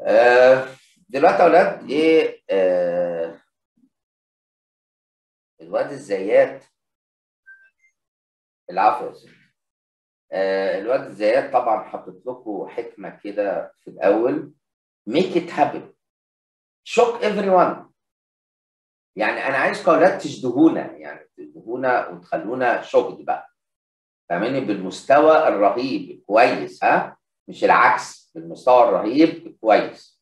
آه دلوقتي يا اولاد ايه آه الواد الزيات العفو يا سيدي آه الواد الزيات طبعا حطيت لكم حكمه كده في الاول make it happen shock everyone يعني انا عايزكم يا اولاد تشدهونا يعني تشدهونا وتخلونا شغل بقى فاهماني بالمستوى الرهيب كويس ها مش العكس بالمستوى الرهيب كويس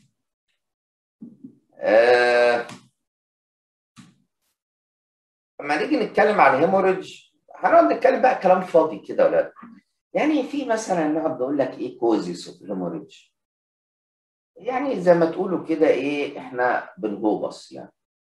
آه لما نيجي نتكلم على الهيموريدج هنقعد نتكلم بقى كلام فاضي كده يا ولاد يعني في مثلا نقعد نقول لك ايه كوزيس اوف هيموريدج يعني زي ما تقولوا كده ايه احنا بنهوبص يعني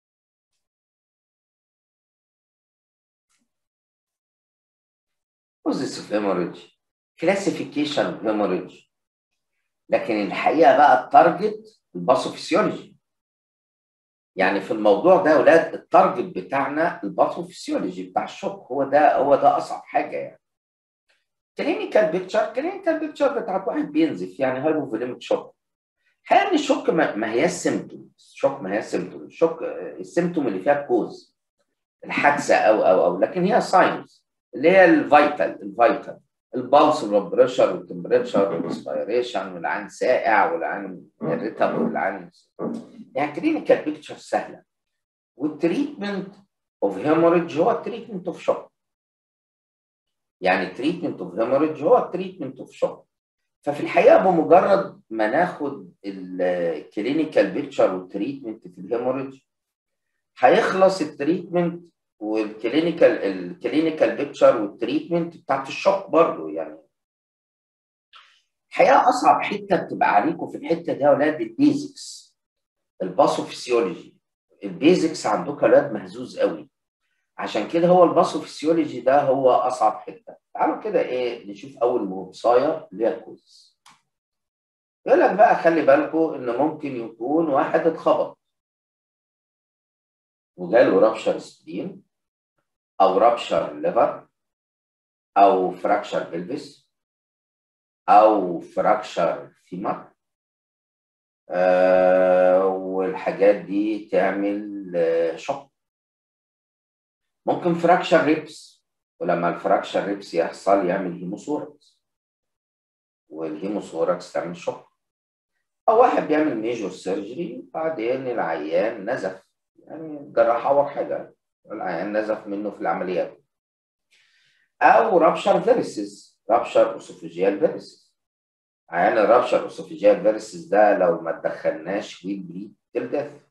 causes of hemorrhage classification of hemorrhage لكن الحقيقه بقى التارجت الباثوفيسيولوجي يعني في الموضوع ده يا اولاد التارجت بتاعنا الباثوفيسيولوجي بتاع الشوك هو ده هو ده اصعب حاجه يعني كلينيكال بيكتشر كلينيكال بيكتشر بتاعت واحد بينزف يعني هايبوفوليميك شوك الحقيقه ان الشوك ما, ما هي السيمتوم الشوك ما هي السيمتوم الشوك السيمتوم اللي فيها كوز الحادثه او او او لكن هي ساينز اللي هي الفيتال الفيتال البلس والبريشر والتمبريتشر والريسبيريشن والعين ساقع والعين ريتم والعين يعني كلينيكال بيكتشر سهله والتريتمنت اوف هيموريدج هو التريتمنت اوف شوك يعني التريتمنت اوف هيموريدج هو التريتمنت اوف شوك ففي الحقيقه بمجرد ما ناخد الكلينيكال بيكتشر والتريتمنت في الهيموريدج هيخلص التريتمنت والكلينيكال الكلينيكال بيكتشر والتريتمنت بتاعت الشوك برضه يعني الحقيقه اصعب حته بتبقى عليكم في الحته دي يا اولاد البيزكس الباثوفيسيولوجي البيزكس عندكم يا اولاد مهزوز قوي عشان كده هو الباثوفيسيولوجي ده هو اصعب حته تعالوا كده ايه نشوف اول مهصايه اللي هي الكوز يقول لك بقى خلي بالكم ان ممكن يكون واحد اتخبط وجاله رابشر سبلين او رابشر ليفر او فراكشر بلفس او فراكشر فيمر آه والحاجات دي تعمل آه شوك ممكن فراكشر ريبس ولما الفراكشر ريبس يحصل يعمل هيموثوركس والهيموثوركس تعمل شوك او واحد بيعمل ميجور سيرجري بعدين العيان نزف يعني جراح اول حاجه العيان نزف منه في العمليات او رابشر فيرسز رابشر اسوفيجيال فيرسز عيان الرابشر اسوفيجيال فيرسز ده لو ما تدخلناش ويل بريد تل ديث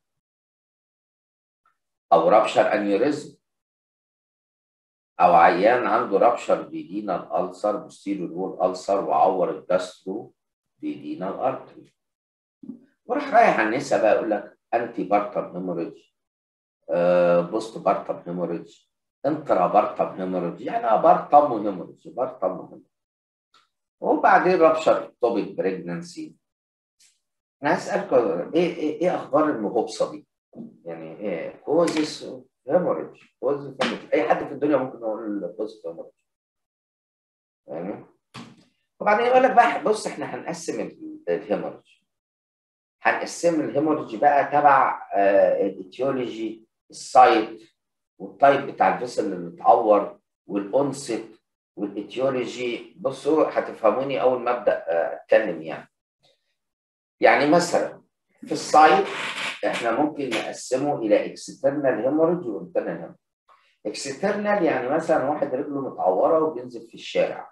او رابشر انيوريزم او عيان عنده رابشر ديدينال السر بوستيريور وول السر وعور الجاسترو ديدينال ارتري وراح رايح على النساء بقى يقول لك انتي بارتم هيموريدج بوست بارتم هيموريدج انترا بارتم هيموريدج يعني بارتم وهيموريدج بارتم وهيموريدج وبعدين رابشر توبيك بريجننسي انا هسالكم ايه ايه ايه اخبار المهوبصه دي؟ يعني ايه كوزس هيموريدج كوزس هيموريدج اي حد في الدنيا ممكن يقول كوزس هيموريدج يعني وبعدين يقول لك بقى بص احنا هنقسم الهيموريدج هنقسم الهيموريدج بقى تبع الايتيولوجي السايت والتايب بتاع الفيسل اللي اتعور والاونست والايتيولوجي بصوا هتفهموني اول ما ابدا اتكلم يعني يعني مثلا في السايت احنا ممكن نقسمه الى اكسترنال هيموريدج وانترنال هيموريدج اكسترنال يعني مثلا واحد رجله متعوره وبينزل في الشارع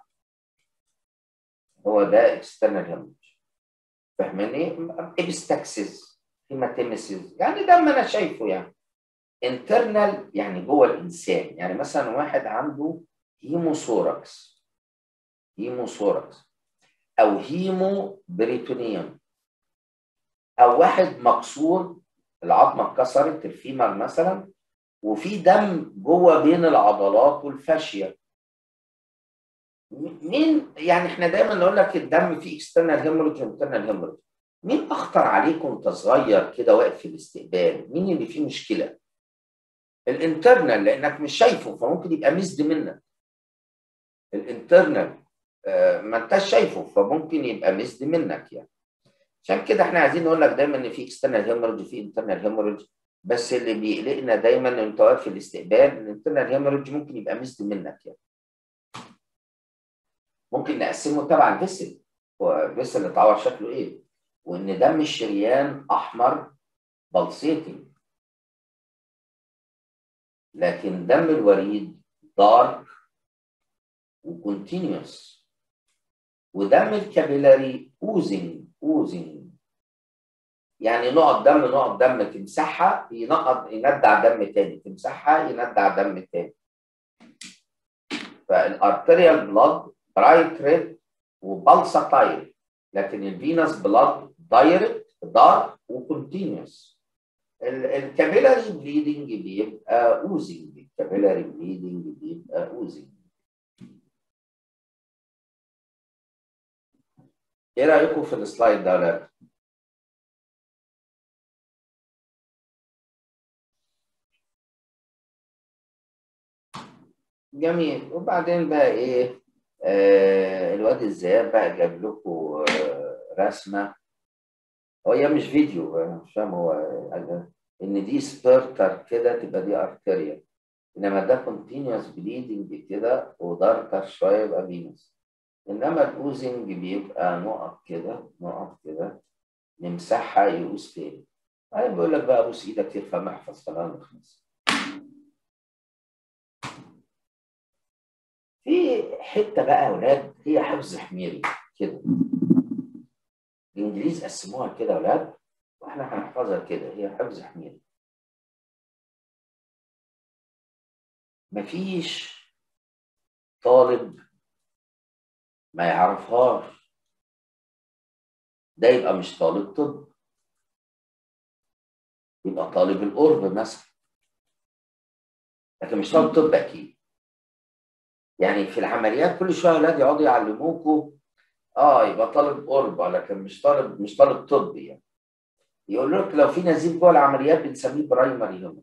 هو ده اكسترنال هيموريدج فاهماني؟ ابستاكسز هيماتيمسز يعني ده ما انا شايفه يعني انترنال يعني جوه الانسان يعني مثلا واحد عنده هيموثوركس هيموثوركس او هيمو بريتونيوم او واحد مكسور العظمه اتكسرت الفيمر مثلا وفي دم جوه بين العضلات والفاشيه مين يعني احنا دايما نقول لك الدم فيه اكسترنال هيموريدج وانترنال هيموريدج مين اخطر عليك وانت صغير كده واقف في الاستقبال مين اللي فيه مشكله الانترنال لانك مش شايفه فممكن يبقى مزد منك الانترنال آه ما انتش شايفه فممكن يبقى مزد منك يعني عشان كده احنا عايزين نقول لك دايما ان في اكسترنال هيموريدج وفي انترنال هيموريدج بس اللي بيقلقنا دايما ان انت واقف في الاستقبال الانترنال هيموريدج ممكن يبقى مزد منك يعني ممكن نقسمه تبع الفيسل هو الفيسل اللي اتعور شكله ايه وان دم الشريان احمر بلسيتنج لكن دم الوريد دارك وكونتينيوس ودم الكابيلاري اوزنج اوزنج يعني نقط دم نقط دم تمسحها ينقط يندع دم تاني تمسحها يندع دم تاني فالارتريال بلاد برايت ريد وبلساتايل لكن الفينس بلاد دايركت دارك وكونتينيوس الكابيلاري بليدنج بيبقى اوزنج الكابيلاري بليدنج بيبقى اوزنج ايه رايكم في السلايد ده ولا جميل وبعدين بقى ايه آه الواد الزياد بقى جاب لكم آه رسمه هي مش فيديو انا مش فاهم هو ان دي سبيرتر كده تبقى دي ارتيريا انما ده كونتينوس بليدنج كده ودارتر شويه يبقى فينوس انما الاوزنج بيبقى نقط كده نقط كده نمسحها يقوس تاني بعدين بيقول لك بقى بوس ايدك تفهم احفظ خلاص نخلص في حته بقى يا اولاد هي حفظ حميري كده الانجليز قسموها كده يا اولاد واحنا هنحفظها كده هي حفظ حميري مفيش طالب ما يعرفهاش ده يبقى مش طالب طب يبقى طالب القرب مثلا لكن مش طالب طب اكيد يعني في العمليات كل شويه اولاد يقعدوا يعلموكوا اه يبقى طالب قرب لكن مش طالب مش طالب طب يعني يقول لك لو في نزيف جوه العمليات بنسميه برايمري هيموريج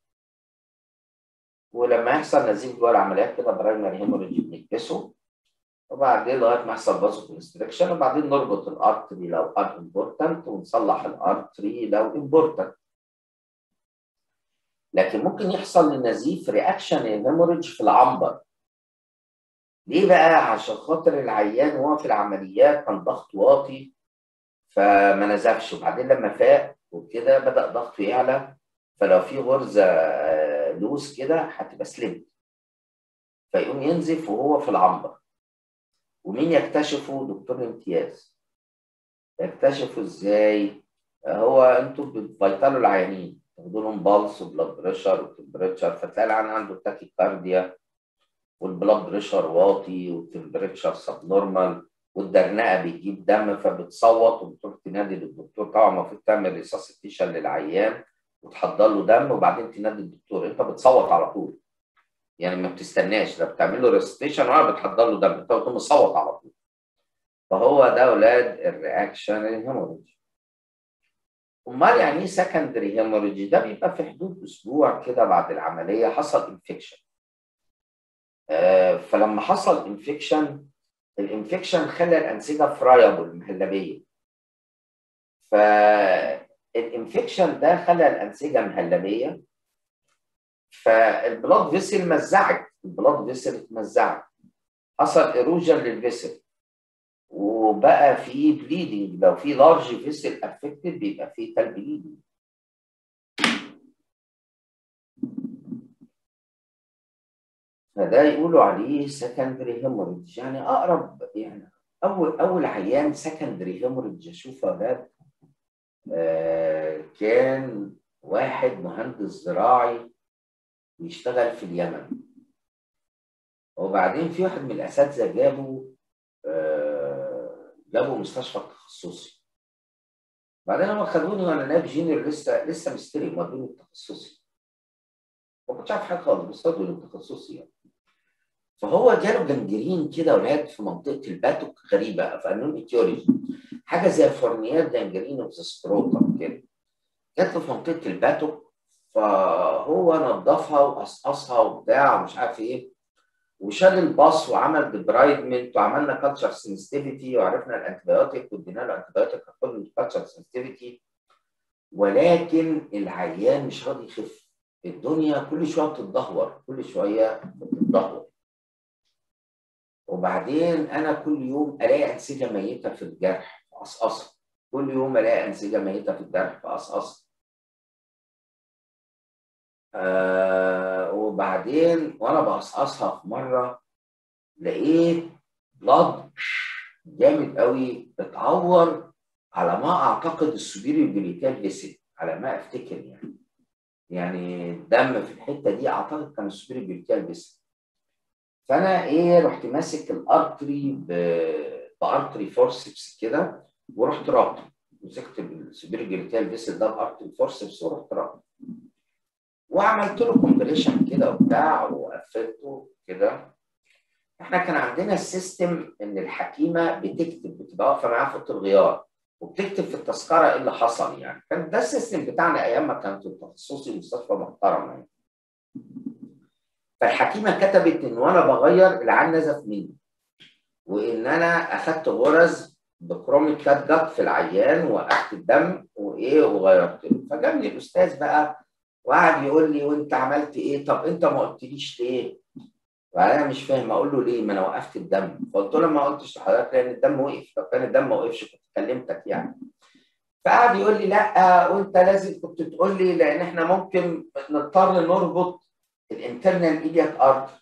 ولما يحصل نزيف جوه العمليات كده برايمري هيموريج بنكبسه وبعدين لغايه ما يحصل فازو كونستريكشن وبعدين نربط الارتري لو ان امبورتنت ونصلح الارتري لو امبورتنت لكن ممكن يحصل للنزيف رياكشن هيموريج في العنبر ليه بقى عشان خاطر العيان وهو في العمليات كان ضغطه واطي فما نزفش وبعدين لما فاق وكده بدا ضغطه يعلى فلو في غرزه لوس كده هتبقى سليم فيقوم ينزف وهو في العنبر ومين يكتشفه دكتور امتياز يكتشفوا ازاي هو انتوا بتفيطلوا العيانين تاخدوا لهم بالس وبلاد بريشر وتمبريتشر فتلاقي العيان عنده تاكيكارديا والبلاد بريشر واطي والتمبريتشر سب نورمال والدرنقه بتجيب دم فبتصوت وبتروح تنادي للدكتور طبعا المفروض تعمل ريساسيتيشن للعيان وتحضر له دم وبعدين تنادي الدكتور انت بتصوت على طول يعني ما بتستناش لا بتعمل له ريساسيتيشن ولا بتحضر له دم انت بتقوم مصوت على طول فهو ده اولاد الرياكشن الهيموريج امال يعني ايه سكندري هيموريج ده بيبقى في حدود اسبوع كده بعد العمليه حصل انفكشن آه فلما حصل انفكشن الانفكشن خلى الانسجه فرايبل مهلبيه فالانفكشن ده خلى الانسجه مهلبيه فالبلاد فيسل مزعت البلاد فيسل اتمزعت حصل ايروجن للفيسل وبقى في بليدنج لو في لارج فيسل افكتد بيبقى في تال بليدنج فده يقولوا عليه سكندري هيموريدج يعني اقرب يعني اول اول عيان سكندري هيموريدج اشوفه اولاد آه كان واحد مهندس زراعي بيشتغل في اليمن وبعدين في واحد من الاساتذه جابوا آه جابوا مستشفى تخصصي بعدين هم خدوني وانا نائب جينيور لسه لسه مستلم ودوني التخصصي ما كنتش عارف حاجه خالص بس ودوني التخصصي يعني فهو جاله جنجرين كده اولاد في منطقه الباتوك غريبه في قانون ايتيولوجي حاجه زي الفورنيات جنجرين اوف سكروتم كده جات له في منطقه الباتوك فهو نظفها وقصقصها وبتاع ومش عارف ايه وشال الباص وعمل ديبرايدمنت وعملنا كالتشر سنسيتيفيتي وعرفنا الانتبيوتيك وادينا له انتبيوتيك كل الكالتشر سنسيتيفيتي ولكن العيان مش راضي يخف الدنيا كل شويه بتتدهور كل شويه بتتدهور وبعدين انا كل يوم الاقي انسجه ميته في الجرح في قصقصه كل يوم الاقي انسجه ميته في الجرح في قصقصه آه وبعدين وانا بقصقصها في مره لقيت بلاد جامد قوي اتعور على ما اعتقد السوبيريور جليتال فيسل على ما افتكر يعني يعني الدم في الحته دي اعتقد كان السوبيريور جليتال فيسل فانا ايه رحت ماسك الارتري بارتري فورسبس كده ورحت رابطه مسكت السوبيريور جليتال فيسل ده بارتري فورسبس ورحت رابطه وعملت له كومبريشن كده وبتاع وقفلته كده احنا كان عندنا السيستم ان الحكيمه بتكتب بتبقى واقفه معاها في اوضه الغيار وبتكتب في التذكره ايه اللي حصل يعني كان ده السيستم بتاعنا ايام ما كانت التخصصي مستشفى محترمه يعني فالحكيمه كتبت ان وانا بغير العيان نزف مني وان انا اخدت غرز بكروميك كات جت في العيان وقفت الدم وايه وغيرت له فجابني الاستاذ بقى وقعد يقول لي وانت عملت ايه طب انت ما قلتليش ليه وانا مش فاهم اقول له ليه ما انا وقفت الدم فقلت له ما قلتش لحضرتك لان الدم وقف لو كان الدم ما وقفش كنت كلمتك يعني فقعد يقول لي لا وانت لازم كنت تقول لي لان احنا ممكن نضطر نربط الانترنال ايلياك ارتري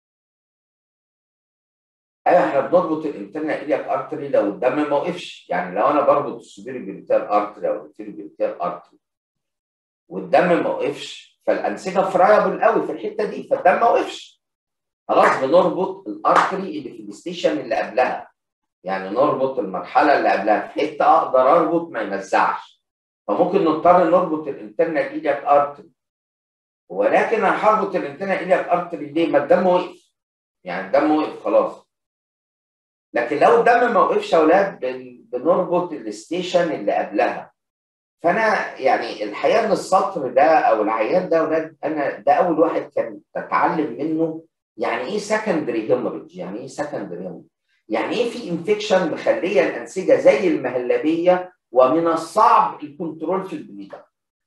ايوه احنا بنربط الانترنال ايلياك ارتري لو الدم ما وقفش يعني لو انا بربط السوبيريور جليتال ارتري او الانتيريور جليتال ارتري والدم ما وقفش فالانسجه فرايبل قوي في الحته دي فالدم ما وقفش خلاص بنربط الارتري اللي في الستيشن اللي قبلها يعني نربط المرحله اللي قبلها في حته اقدر اربط ما يمزعش فممكن نضطر نربط الانترنال ايلياك ارتري ولكن انا هربط الانترنال ايلياك ارتري ليه؟ ما الدم وقف يعني الدم وقف خلاص لكن لو الدم ما وقفش يا اولاد بنربط الستيشن اللي قبلها فانا يعني الحقيقه ان السطر ده او العيان ده اولاد انا ده اول واحد كان بتعلم منه يعني ايه سكندري هيموريدج يعني ايه سكندري هيموريدج يعني ايه في انفكشن مخليه الانسجه زي المهلبيه ومن الصعب الكنترول في البليدر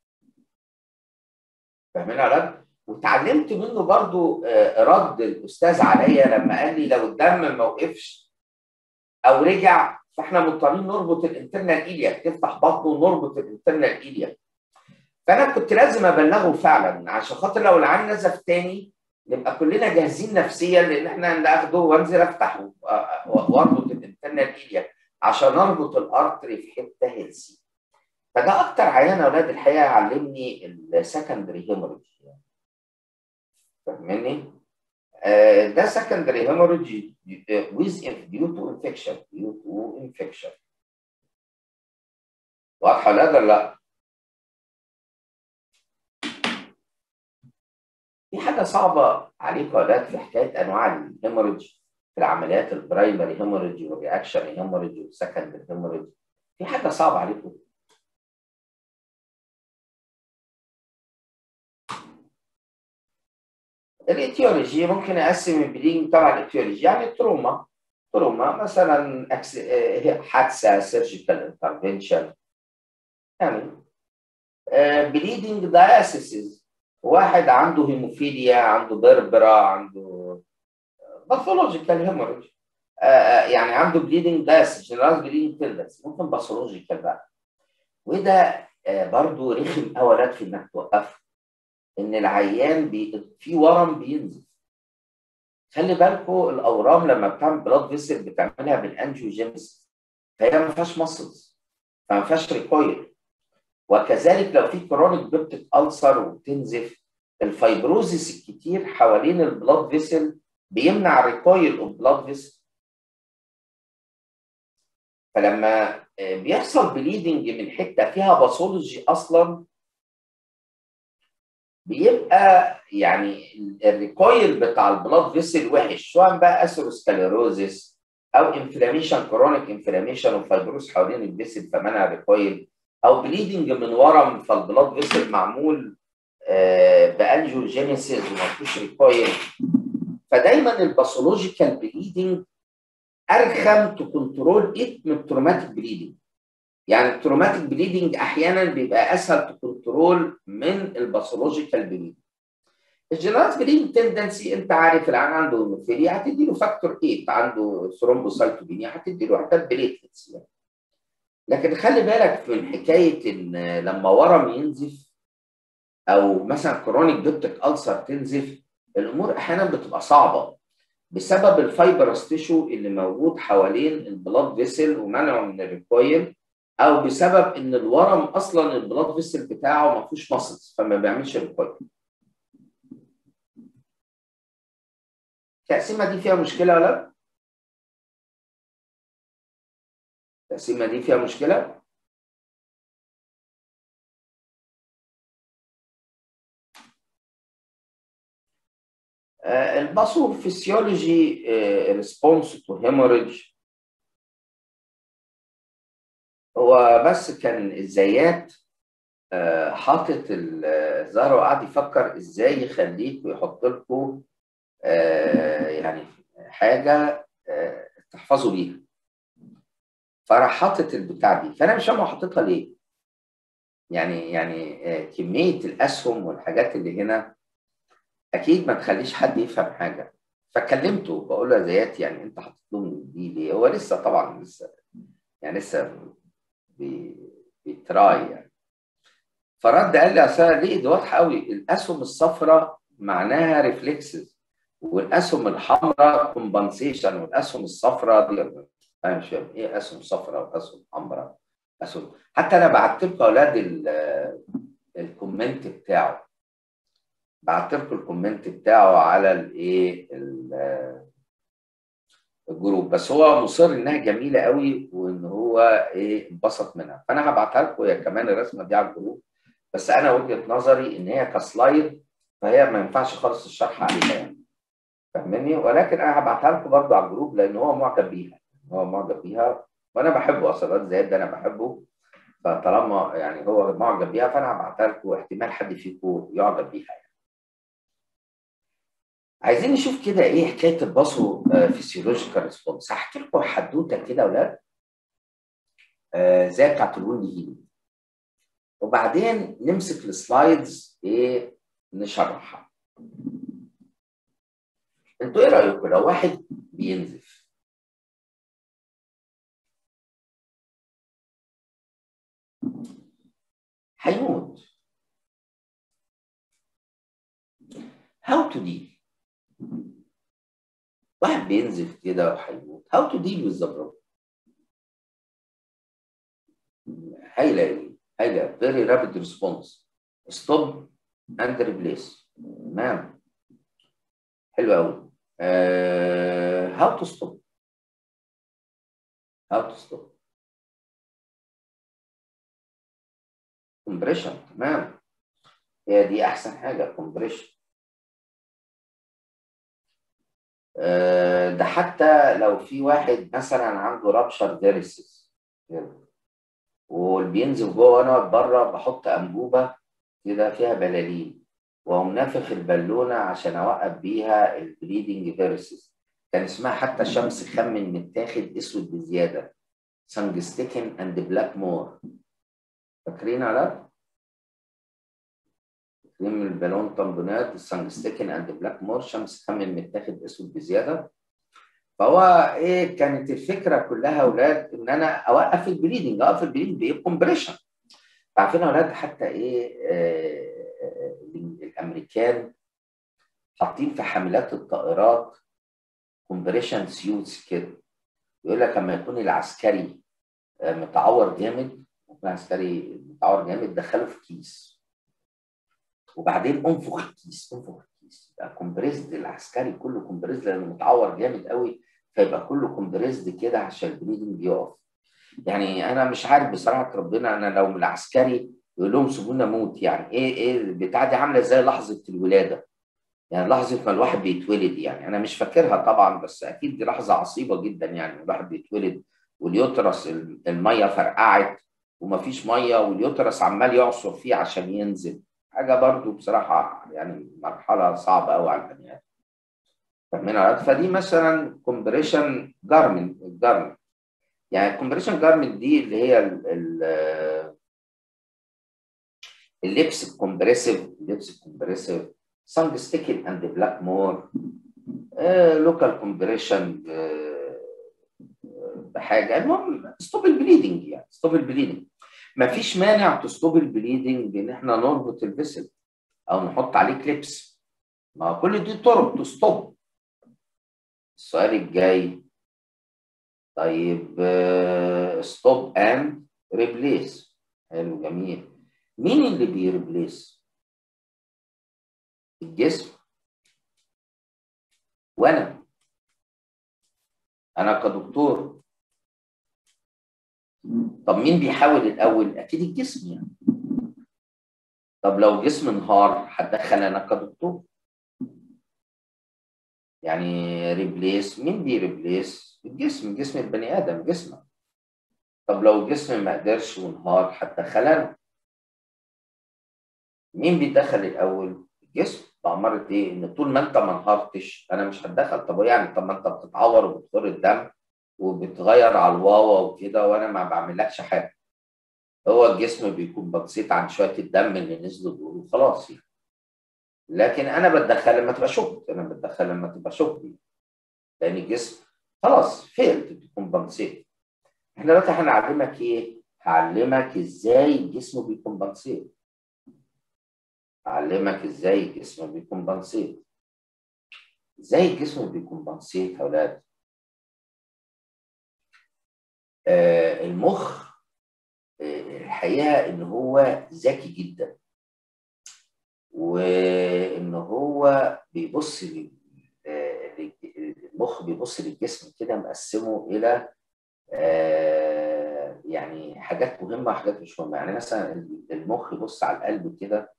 فاهمين يا ولاد وتعلمت منه برضو رد الاستاذ عليا لما قال لي لو الدم ما وقفش او رجع فاحنا مضطرين نربط الانترنال ايلياك تفتح بطنه ونربط الانترنال ايلياك فانا كنت لازم ابلغه فعلا عشان خاطر لو العيان نزف تاني نبقى كلنا جاهزين نفسيا لان احنا ناخده وانزل افتحه واربط الانترنال ايلياك عشان اربط الارتري في حته هيلسي فده اكتر عيان يا اولاد الحقيقه علمني السكندري هيموريدج فاهمني؟ ده secondary hemorrhage with due to infection due to infection واضحه لا ولا لا؟ في حاجه صعبه عليكم يا اولاد في حكايه انواع الهيموريدج في العمليات البرايمري هيموريدج والرياكشن هيموريدج والسكندري هيموريدج في حاجه صعبه عليكم الاتيولوجي ممكن اقسم البلينج طبعا الاتيولوجي يعني تروما تروما مثلا حادثه سيرجيكال انترفنشن يعني بليدنج داياسيسز واحد عنده هيموفيليا عنده بربرا عنده باثولوجيكال هيموريج يعني عنده بليدنج داياسيس جنرال بليدنج تندنس ممكن باثولوجيكال بقى وده برضه رخم قوي في انك توقفه ان العيان بي... في ورم بينزف خلي بالكم الاورام لما بتعمل بلاد فيسل بتعملها بالانجيوجينيسيس فهي ما فيهاش ماسلز فما فيهاش ريكويل وكذلك لو في كرونيك بيبتيك ألسر وبتنزف الفايبروزيس الكتير حوالين البلاد فيسل بيمنع ريكويل اوف بلاد فيسل فلما بيحصل بليدنج من حته فيها باثولوجي اصلا بيبقى يعني الريكويل بتاع البلاد فيسل وحش سواء بقى اثيروسكليروزيس او انفلاميشن كرونيك انفلاميشن وفايبروس حوالين الفيسل فمنع ريكويل او بليدنج من ورم فالبلاد فيسل معمول بانجيوجينيسيس وما فيش ريكويل فدايما الباثولوجيكال بليدنج ارخم تو كنترول ات من التروماتيك بليدنج يعني التروماتيك بليدنج احيانا بيبقى اسهل تو كنترول من الباثولوجيكال بليدنج الجنرال بليدنج تندنسي انت عارف العيان عنده هيموفيليا هتدي له فاكتور 8 عنده ثرومبوسايتوبينيا هتدي له حتى بليتلتس يعني لكن خلي بالك من حكايه ان لما ورم ينزف او مثلا كرونيك بيبتيك ألسر تنزف الامور احيانا بتبقى صعبه بسبب الفايبرس تيشو اللي موجود حوالين البلاد فيسل ومنعه من الريكويل او بسبب ان الورم اصلا البلاد فيسل بتاعه ما فيهوش ماسلز فما بيعملش ريكويل التقسيمه دي فيها مشكله ولا لا؟ التقسيمه دي فيها مشكله؟ الباثوفيسيولوجي ريسبونس تو هيموريدج هو بس كان الزيات حاطط الزهر وقعد يفكر ازاي يخليك ويحط لكم يعني حاجه تحفظوا بيها فراح حاطط البتاع دي فانا مش فاهم هو حاططها ليه يعني يعني كميه الاسهم والحاجات اللي هنا اكيد ما تخليش حد يفهم حاجه فكلمته بقول له يا زيات يعني انت حاطط لهم دي ليه هو لسه طبعا لسه يعني لسه بي بيتراي يعني فرد قال لي اصل ليه ده واضح قوي الاسهم الصفراء معناها ريفلكسز والاسهم الحمراء كومبنسيشن والاسهم الصفراء دي انا مش فاهم ايه اسهم صفراء واسهم حمراء اسهم حتى انا بعت لكم اولاد الكومنت بتاعه بعت لكم الكومنت بتاعه على الايه الجروب بس هو مصر انها جميله قوي وان هو ايه انبسط منها فانا هبعتها لكم هي كمان الرسمه دي على الجروب بس انا وجهه نظري ان هي كسلايد فهي ما ينفعش خالص الشرح عليها يعني فاهمني ولكن انا هبعتها لكم برضه على الجروب لان هو معجب بيها هو معجب بيها وانا بحبه اصلا الواد زياد ده انا بحبه فطالما يعني هو معجب بيها فانا هبعتها لكم واحتمال حد فيكم يعجب بيها يعني. عايزين نشوف كده ايه حكايه الباصو فيسيولوجيكال ريسبونس هحكي لكم حدوته كده يا اولاد آه زي بتاعت الوند هيلينج وبعدين نمسك السلايدز ايه نشرحها انتوا ايه رايكم لو واحد بينزف هيموت how to deal واحد بينزف كده وهيموت how to deal with the problem هايلة ايه هايلة very rapid response stop and replace تمام حلو قوي uh, how to stop how to stop compression تمام هي دي احسن حاجه compression ده حتى لو في واحد مثلا عنده رابشر فيرسز وبينزل جوه وانا بره بحط انبوبه كده فيها بلالين واقوم نافخ البالونه عشان اوقف بيها البليدنج فيرسز كان اسمها حتى شمس خمن متاخد اسود بزياده سانجستيكن اند بلاك مور فاكرين على فاكرين من البالون طنبونات السانجستيكن اند بلاك مور شمس خمن متاخد اسود بزياده فهو ايه كانت الفكره كلها اولاد ان انا اوقف البليدنج اوقف البليدنج بايه كومبريشن عارفين يا اولاد حتى ايه آه الامريكان حاطين في حاملات الطائرات كومبريشن سيوتس كده يقول لك لما يكون العسكري متعور جامد يكون عسكري متعور جامد دخله في كيس وبعدين انفخ الكيس انفخ الكيس يبقى كومبريزد العسكري كله كومبريزد لانه متعور جامد قوي فيبقى كله كومبريزد كده عشان البليدنج يقف يعني انا مش عارف بصراحه ربنا انا لو من العسكري يقول لهم سيبونا موت يعني ايه ايه البتاع دي عامله زي لحظه الولاده يعني لحظه ما الواحد بيتولد يعني انا مش فاكرها طبعا بس اكيد دي لحظه عصيبه جدا يعني الواحد بيتولد واليوترس الميه فرقعت ومفيش ميه واليوترس عمال يعصر فيه عشان ينزل حاجه برضو بصراحه يعني مرحله صعبه قوي على البني ادم فاهمين فدي مثلا كومبريشن جارمنت جارمنت يعني الكومبريشن جارمنت دي اللي هي ال ال اللبس الكومبريسيف اللبس الكومبريسيف سانج ستيكن اند بلاك مور لوكال كومبريشن بحاجه المهم ستوب البليدنج يعني ستوب البليدنج مفيش مانع تستوب البليدنج ان احنا نربط الفيسل او نحط عليه كليبس ما كل دي طرق تستوب السؤال الجاي طيب ستوب اند ريبليس حلو جميل مين اللي بيريبليس الجسم وانا انا كدكتور طب مين بيحاول الاول اكيد الجسم يعني طب لو جسم انهار هتدخل انا كدكتور يعني ريبليس مين بيريبليس الجسم جسم البني ادم جسمك طب لو الجسم ما قدرش وانهار هتدخل انا مين بيدخل الاول الجسم بأمارة ايه ان طول ما انت ما انهارتش انا مش هتدخل طب يعني طب ما انت بتتعور وبتخر الدم وبتغير على الواوا وكده وانا ما بعملكش حاجه هو الجسم بيكون بسيط عن شويه الدم اللي نزلوا دول وخلاص يعني لكن انا بتدخل لما تبقى شوك انا بتدخل لما تبقى شوك لان الجسم خلاص فيلد بيكون بنسيت احنا دلوقتي هنعلمك ايه؟ هعلمك ازاي الجسم بيكون بنسيت هعلمك ازاي الجسم بيكون بنسيت ازاي الجسم بيكون بنسيت يا اولاد آه المخ آه الحقيقه ان هو ذكي جدا وان هو بيبص المخ بيبص للجسم كده مقسمه الى آه يعني حاجات مهمه وحاجات مش مهمه يعني مثلا المخ يبص على القلب كده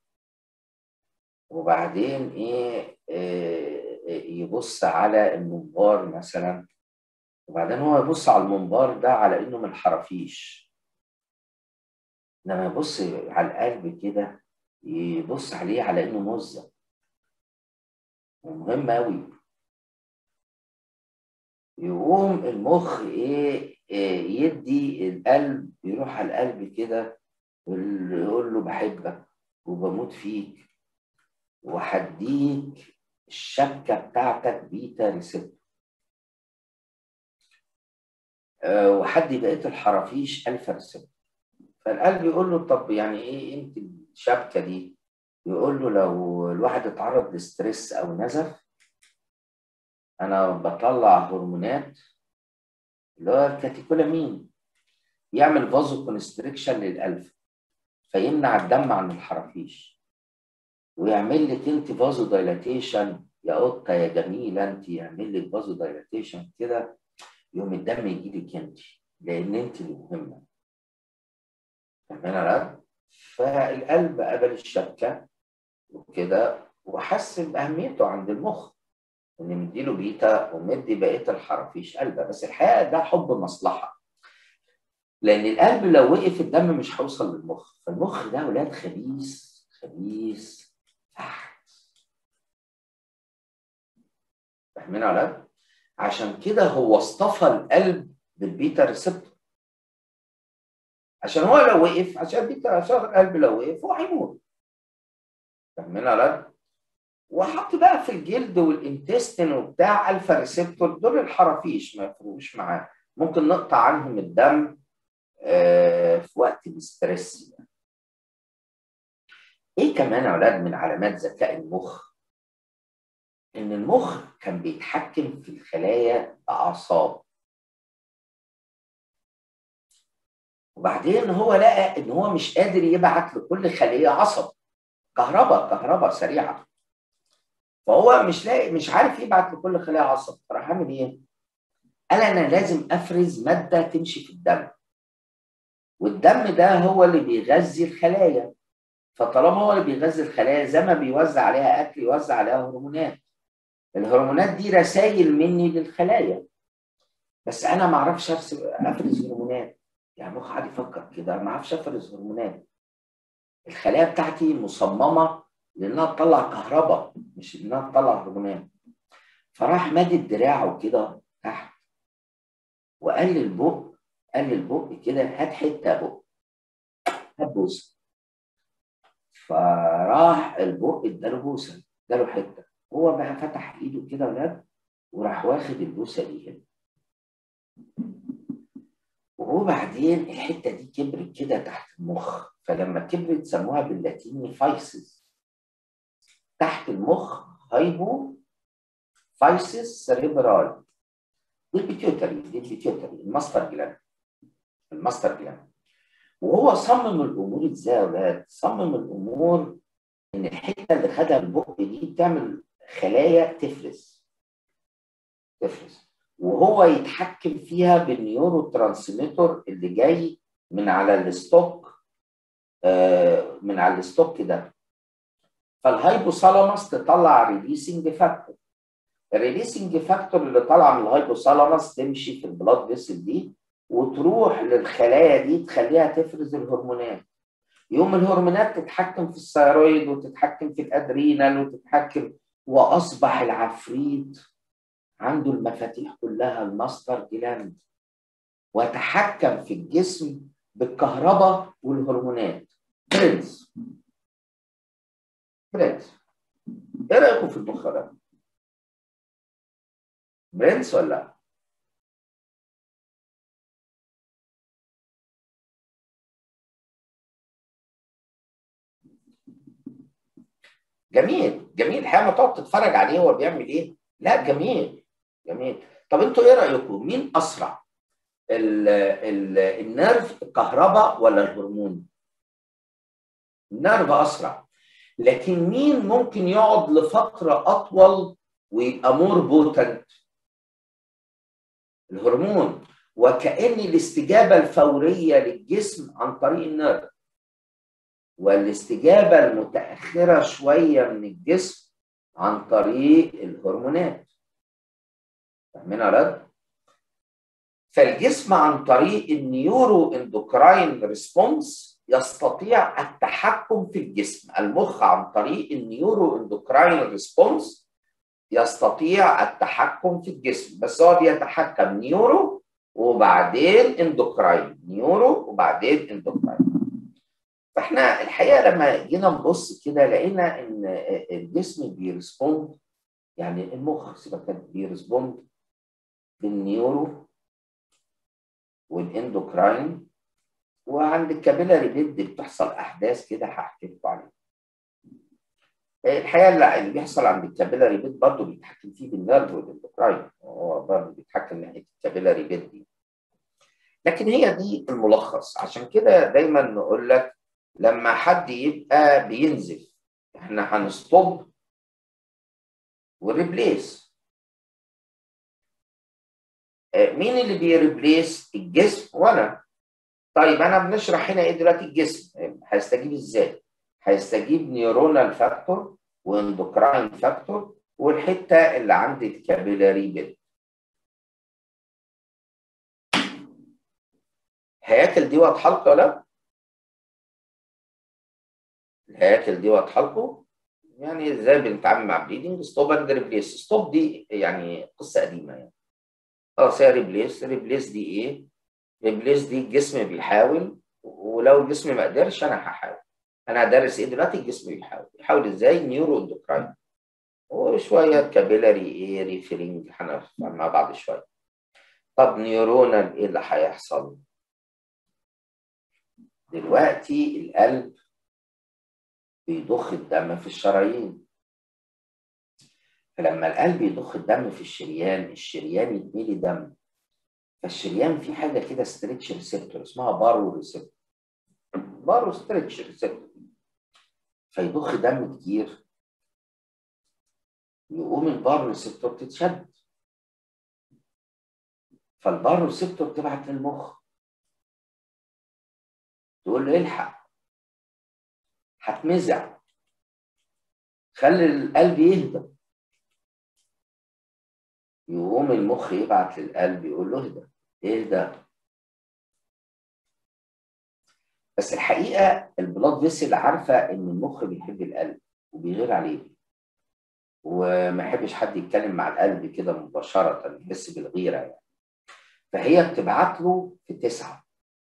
وبعدين ايه آه يبص على المنبار مثلا وبعدين هو يبص على المنبار ده على انه من الحرافيش لما يبص على القلب كده يبص عليه على انه مزه ومهم قوي يقوم المخ ايه, إيه يدي القلب يروح على القلب كده يقول له بحبك وبموت فيك وهديك الشبكه بتاعتك بيتا ريسبتور أه وحدي بقيه الحرافيش الفا ريسبتور فالقلب يقول له طب يعني ايه قيمه الشبكه دي يقول له لو الواحد اتعرض لستريس او نزف انا بطلع هرمونات اللي هو الكاتيكولامين يعمل فازو كونستريكشن للقلب فيمنع الدم عن الحرافيش ويعمل لك انت فازو دايلاتيشن يا قطه يا جميله انت يعمل لك فازو دايلاتيشن كده يوم الدم يجي لك انت لان انت اللي مهمه فاهمين يا فالقلب قبل الشبكه وكده وحس باهميته عند المخ ان مديله بيتا ومدي بقيه الحرافيش قلبه بس الحقيقه ده حب مصلحه لان القلب لو وقف الدم مش هيوصل للمخ فالمخ ده ولاد خبيث خبيث فحت فاهمين يا ولاد؟ عشان كده هو اصطفى القلب بالبيتا ريسبتور عشان هو لو وقف عشان بيتا عشان القلب لو وقف هو هيموت فاهمين يا ولاد؟ وحط بقى في الجلد والانتستين وبتاع الفا ريسبتور دول الحرافيش ما يفرقوش معاه ممكن نقطع عنهم الدم آه في وقت الاسترس يعني. ايه كمان يا اولاد من علامات ذكاء المخ ان المخ كان بيتحكم في الخلايا باعصاب وبعدين هو لقى ان هو مش قادر يبعت لكل خليه عصب كهرباء كهرباء سريعه فهو مش لاقي مش عارف يبعت لكل خليه عصب فراح عامل ايه؟ قال انا لازم افرز ماده تمشي في الدم والدم ده هو اللي بيغذي الخلايا فطالما هو اللي بيغذي الخلايا زي ما بيوزع عليها اكل يوزع عليها هرمونات الهرمونات دي رسائل مني للخلايا بس انا ما اعرفش افرز هرمونات يعني مخ قاعد يفكر كده ما اعرفش افرز هرمونات الخلايا بتاعتي مصممه لانها تطلع كهرباء مش انها تطلع هرمونات فراح مادد دراعه كده تحت وقال للبق قال للبق كده هات حته بق هات بوسه فراح البق اداله بوسه اداله حته هو بقى فتح ايده كده ولاد وراح واخد البوسه دي هنا وهو بعدين الحته دي كبرت كده تحت المخ فلما كبرت سموها باللاتيني فايسز تحت المخ هايبو فايسس سريبرال دي البيتيوتري دي البيتيوتري الماستر جلاند الماستر جلاند وهو صمم الامور ازاي يا اولاد؟ صمم الامور ان الحته اللي خدها البق دي بتعمل خلايا تفرز تفرز وهو يتحكم فيها بالنيورو ترانسميتر اللي جاي من على الستوك آه من على الستوك ده فالهايبوثالاموس تطلع ريليسنج فاكتور الريليسنج فاكتور اللي طالعه من الهايبوثالاموس تمشي في البلاد فيسل دي وتروح للخلايا دي تخليها تفرز الهرمونات يوم الهرمونات تتحكم في الثيرويد وتتحكم في الادرينال وتتحكم واصبح العفريت عنده المفاتيح كلها الماستر جلاند وتحكم في الجسم بالكهرباء والهرمونات برنس برنس ايه رايكم في المخ ده؟ برنس ولا لا؟ جميل جميل الحقيقه ما تقعد تتفرج عليه هو بيعمل ايه لا جميل جميل طب انتوا ايه رايكم مين اسرع ال ال النيرف الكهرباء ولا الهرمون النيرف اسرع لكن مين ممكن يقعد لفتره اطول ويبقى مور بوتنت الهرمون وكأن الاستجابة الفورية للجسم عن طريق النيرف والاستجابة المتأخرة شوية من الجسم عن طريق الهرمونات فاهمين يا ولاد؟ فالجسم عن طريق النيورو اندوكراين ريسبونس يستطيع التحكم في الجسم المخ عن طريق النيورو اندوكراين ريسبونس يستطيع التحكم في الجسم بس هو بيتحكم نيورو وبعدين اندوكراين نيورو وبعدين اندوكراين فاحنا الحقيقه لما جينا نبص كده لقينا ان الجسم بيرسبوند يعني المخ سيبك بيرسبوند بالنيورو والاندوكراين وعند الكابيلاري بيد بتحصل احداث كده هحكي لكم عليها الحقيقه لا اللي بيحصل عند الكابيلاري بيد برضه بيتحكم فيه بالنيرف والاندوكراين هو برضه بيتحكم ناحيه الكابيلاري بيد دي لكن هي دي الملخص عشان كده دايما نقول لك لما حد يبقى بينزف احنا هنستوب وريبليس مين اللي بيريبليس الجسم وانا طيب انا بنشرح هنا ايه دلوقتي الجسم هيستجيب ازاي هيستجيب نيورونال فاكتور واندوكراين فاكتور والحته اللي عند الكابيلاري بيد الهياكل دي واضحه لكم ولا الهياكل دي واضحه لكم يعني ازاي بنتعامل مع بليدنج ستوب اند ريبليس ستوب دي يعني قصه قديمه يعني خلاص هي ريبليس ريبليس دي ايه ريبليس دي الجسم بيحاول ولو الجسم ما قدرش انا هحاول انا هدرس ايه دلوقتي الجسم بيحاول يحاول ازاي نيورو اندوكراين وشويه كابيلاري ايه ريفيرنج هنفهم مع بعض شويه طب نيورونال ايه اللي هيحصل دلوقتي القلب بيضخ الدم في الشرايين فلما القلب يضخ الدم في الشريان الشريان يتملي دم فالشريان في حاجه كده ستريتش ريسبتور اسمها بارو ريسبتور بارو ستريتش ريسبتور فيضخ دم كتير يقوم البارو ريسبتور تتشد فالبارو ريسبتور تبعت للمخ تقول له الحق هتمزع خلي القلب يهدى يقوم المخ يبعت للقلب يقول له اهدى اهدى بس الحقيقه البلاد فيسل عارفه ان المخ بيحب القلب وبيغير عليه وما يحبش حد يتكلم مع القلب كده مباشره يحس بالغيره يعني فهي بتبعت له في تسعه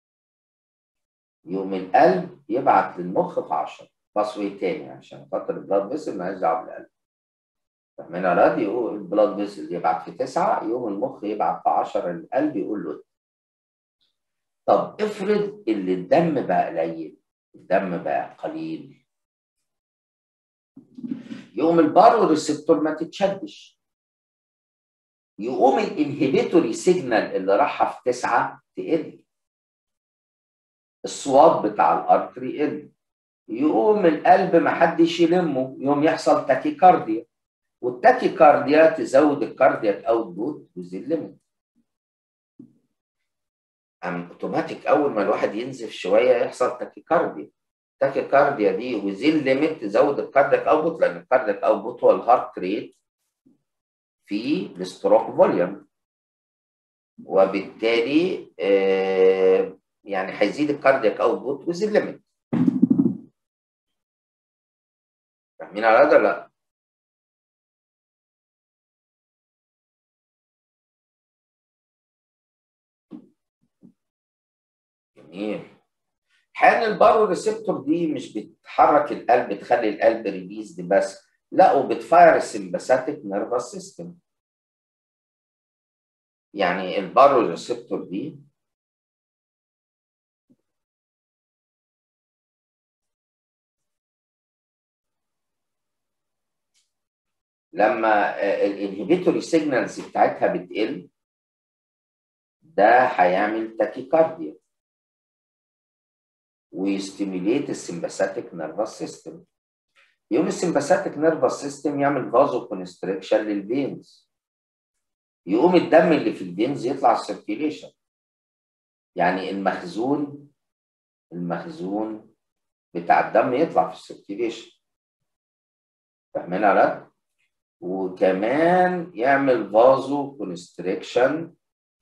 يوم القلب يبعت للمخ في 10 باسوي تاني عشان خاطر البلاد فيسل مالهاش دعوه بالقلب فاهمين يا يقول البلاد فيسل يبعت في تسعه يوم المخ يبعت في 10 القلب يقول له طب افرض اللي الدم بقى قليل الدم بقى قليل يقوم البارو ريسبتور ما تتشدش يقوم الانهبيتوري سيجنال اللي راحه في تسعه تقل الصواب بتاع الارتري يقل يقوم القلب ما حدش يلمه يقوم يحصل تاكيكارديا والتاكيكارديا تزود الكاردياك اوتبوت ويزلمه اوتوماتيك اول ما الواحد ينزف شويه يحصل تاكيكارديا التاكيكارديا دي وزين ليميت تزود الكاردياك اوتبوت لان الكاردياك اوتبوت هو الهارت ريت في الستروك فوليوم وبالتالي آه يعني هيزيد الكاردياك اوتبوت وزين ليميت فاهمين على هذا لا جميل حان البارو ريسبتور دي مش بتحرك القلب تخلي القلب ريليز دي بس لا وبتفاير السمباثيك نيرفس سيستم يعني البارو ريسبتور دي لما الانهبيتوري سيجنالز بتاعتها بتقل ده هيعمل تاكيكارديا ويستيميليت السمباثيك نيرفس سيستم يوم السمباثيك نيرفس سيستم يعمل فازو كونستريكشن للفينز يقوم الدم اللي في الفينز يطلع السيركيليشن يعني المخزون المخزون بتاع الدم يطلع في السيركيليشن فاهمين على وكمان يعمل فازو كونستريكشن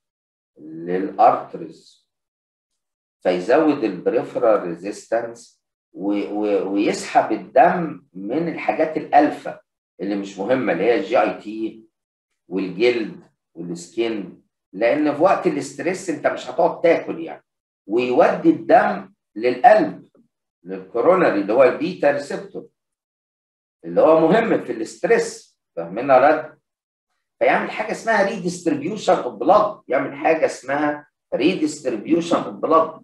للارترز فيزود البريفرال ريزيستنس ويسحب الدم من الحاجات الالفا اللي مش مهمه اللي هي الجي اي تي والجلد والسكين لان في وقت الاستريس انت مش هتقعد تاكل يعني ويودي الدم للقلب للكورونري اللي هو البيتا ريسبتور اللي هو مهم في الاستريس فاهمين يا ولاد؟ فيعمل حاجه اسمها ريديستريبيوشن اوف بلاد يعمل حاجه اسمها ريديستريبيوشن اوف بلاد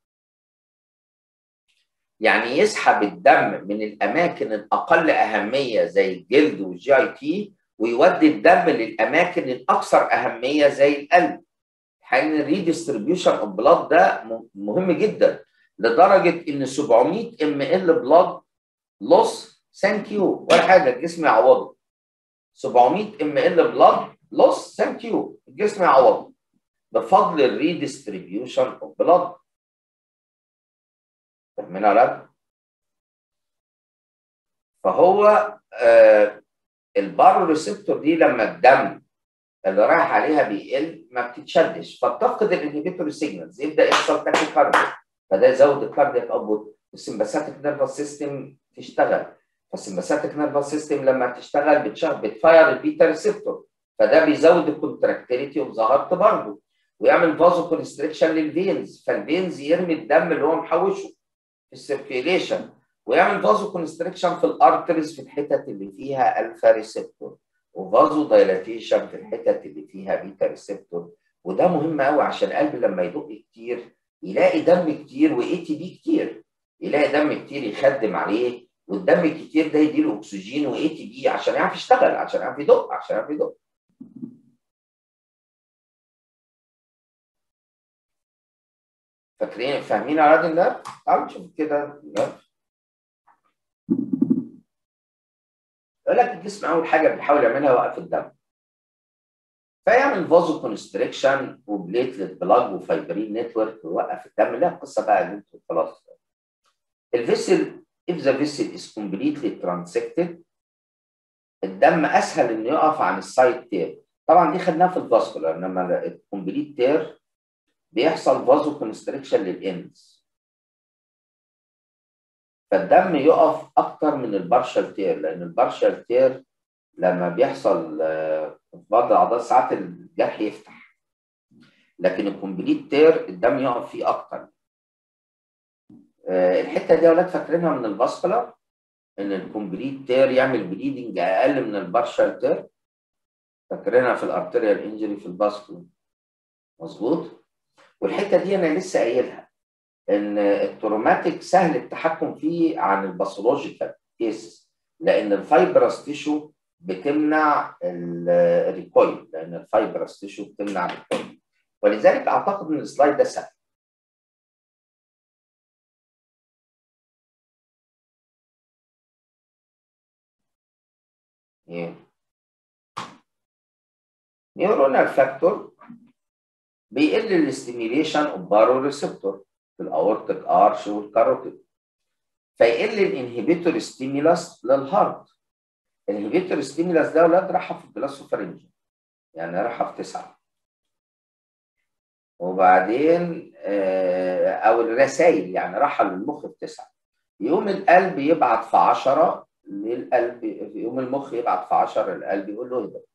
يعني يسحب الدم من الاماكن الاقل اهميه زي الجلد والجي اي تي ويودي الدم للاماكن الاكثر اهميه زي القلب حين الريديستريبيوشن اوف بلاد ده مهم جدا لدرجه ان 700 ام ال بلاد لوس ثانك يو ولا حاجه الجسم يعوضه 700 ام ال بلاد لوس ثانك يو الجسم يعوضه بفضل الريديستريبيوشن اوف بلاد فاهمين يا فهو آه البارو ريسبتور دي لما الدم اللي رايح عليها بيقل ما بتتشدش فتفقد الانهبيتور سيجنالز يبدا يحصل تاكيكارديا فده يزود الكاردياك اوتبوت السمباثيك نيرفس سيستم تشتغل فالسمباثيك نيرفس سيستم لما بتشتغل بتشغل بتفاير البيتا ريسبتور فده بيزود الكونتراكتيليتي اوف ذا هارت برضه ويعمل فازو كونستريكشن للفينز فالفينز يرمي الدم اللي هو محوشه في السيركيليشن ويعمل فازو كونستريكشن في الارتريز في الحتت اللي فيها الفا ريسبتور وفازو دايلاتيشن في الحتت اللي فيها بيتا ريسبتور وده مهم قوي عشان القلب لما يدق كتير يلاقي دم كتير واي تي بي كتير يلاقي دم كتير يخدم عليه والدم الكتير ده يديله اكسجين واي تي بي عشان يعرف يشتغل عشان يعرف يدق عشان يعرف يدق فاكرين فاهمين على النار؟ تعالوا نشوف كده يقول لك الجسم اول حاجه بيحاول يعملها وقف الدم فيعمل فازو كونستريكشن وبليتلت بلاج وفايبرين نتورك ويوقف الدم لا القصه بقى اللي انتوا خلاص الفيسل if the vessel is completely transected الدم اسهل انه يقف عن السايد تير طبعا دي خدناها في الفاسكولار انما الكومبليت تير بيحصل فازو كونستريكشن للاندز فالدم يقف اكتر من البارشال تير لان البارشال تير لما بيحصل آه، في بعض الاعضاء ساعات الجرح يفتح لكن الكومبليت تير الدم يقف فيه اكتر آه، الحته دي يا اولاد فاكرينها من الباسكولار ان الكومبليت تير يعمل بليدنج اقل من البارشال تير فاكرينها في الارتريال انجري في الباسكولار مظبوط والحته دي انا لسه قايلها ان التروماتيك سهل التحكم فيه عن الباثولوجيكال كيسز لان الفايبرس تيشو بتمنع الريكويل لان الفايبرس تيشو بتمنع الريكويل ولذلك اعتقد ان السلايد ده سهل ايه نيورونال فاكتور بيقل الاستيميليشن اوف بارو ريسبتور في الاورتيك ارش والكاروتيد فيقل الانهبيتور ستيمولاس للهارت الانهبيتور ستيمولاس ده ولاد راحه في الجلاسوفرنج يعني راحه في تسعه وبعدين آه، او الرسائل يعني راحه للمخ في تسعه يقوم القلب يبعت في 10 للقلب يقوم المخ يبعت في 10 للقلب يقول له اهدى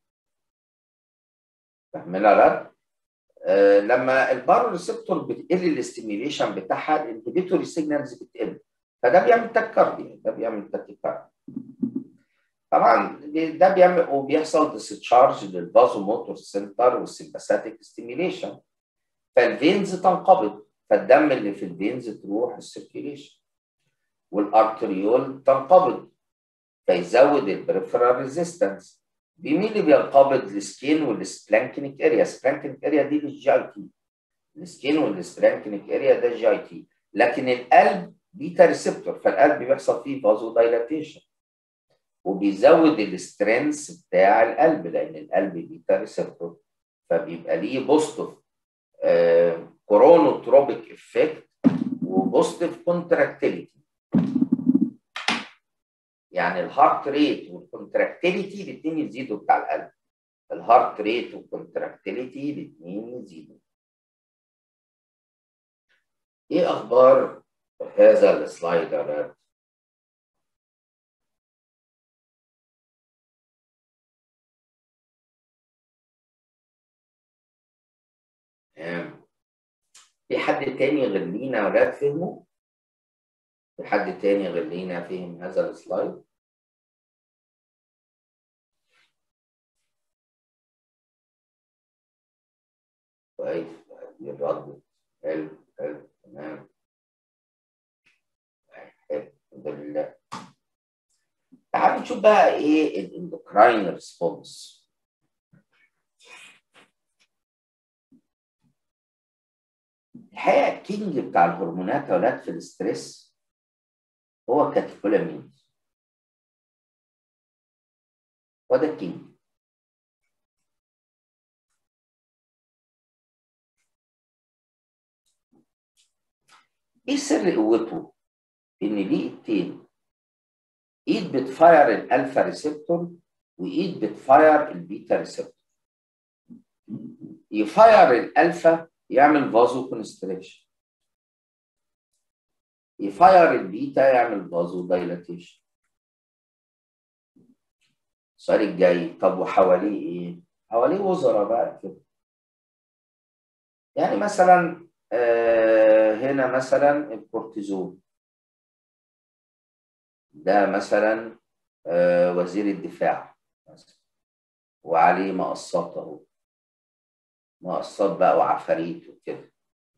فاهمين ولا آه لما البارو ريسبتور بتقل الاستيميليشن بتاعها الانهبيتوري سيجنالز بتقل فده بيعمل تاكارديا ده بيعمل تاكيكارديا طبعا ده بيعمل وبيحصل ديسشارج للفازو موتور سنتر والسمباثيك ستيميليشن فالفينز تنقبض فالدم اللي في الفينز تروح السيركيليشن والارتريول تنقبض فيزود البريفرال ريزيستنس بمين اللي بينقبض السكين والسبلانكينيك اريا سبلانكينيك اريا دي للجي اي تي السكين والسبلانكينيك اريا ده جي اي تي لكن القلب بيتا ريسبتور فالقلب بيحصل فيه فازو دايلاتيشن وبيزود الاسترنس بتاع القلب لان القلب بيتا ريسبتور فبيبقى ليه بوستيف آه كورونوتروبيك افكت وبوستيف كونتراكتيليتي يعني الهارت ريت والكونتراكتيليتي الاثنين يزيدوا بتاع القلب الهارت ريت والكونتراكتيليتي الاثنين يزيدوا ايه اخبار هذا السلايد يا ولاد؟ في حد تاني غير لينا يا ولاد فهمه؟ في حد تاني غير لينا فهم هذا السلايد؟ كويس الرد حلو حلو تمام حلو الحمد لله تعالوا نشوف بقى ايه الاندوكراين ريسبونس الحقيقه الكينج بتاع الهرمونات يا ولاد في الاستريس هو كاتيكولامين هو ده الكينج ايه سر قوته؟ ان ليه ايدتين ايد بتفاير الالفا ريسبتور وايد بتفاير البيتا ريسبتور يفاير الالفا يعمل فازو كونستريكشن يفاير البيتا يعمل فازو دايلاتيشن السؤال الجاي طب وحواليه ايه؟ حواليه وزراء بقى كده يعني مثلا آه هنا مثلا الكورتيزون ده مثلا آه وزير الدفاع مثلا وعليه مقصات اهو مقصات بقى وعفاريت وكده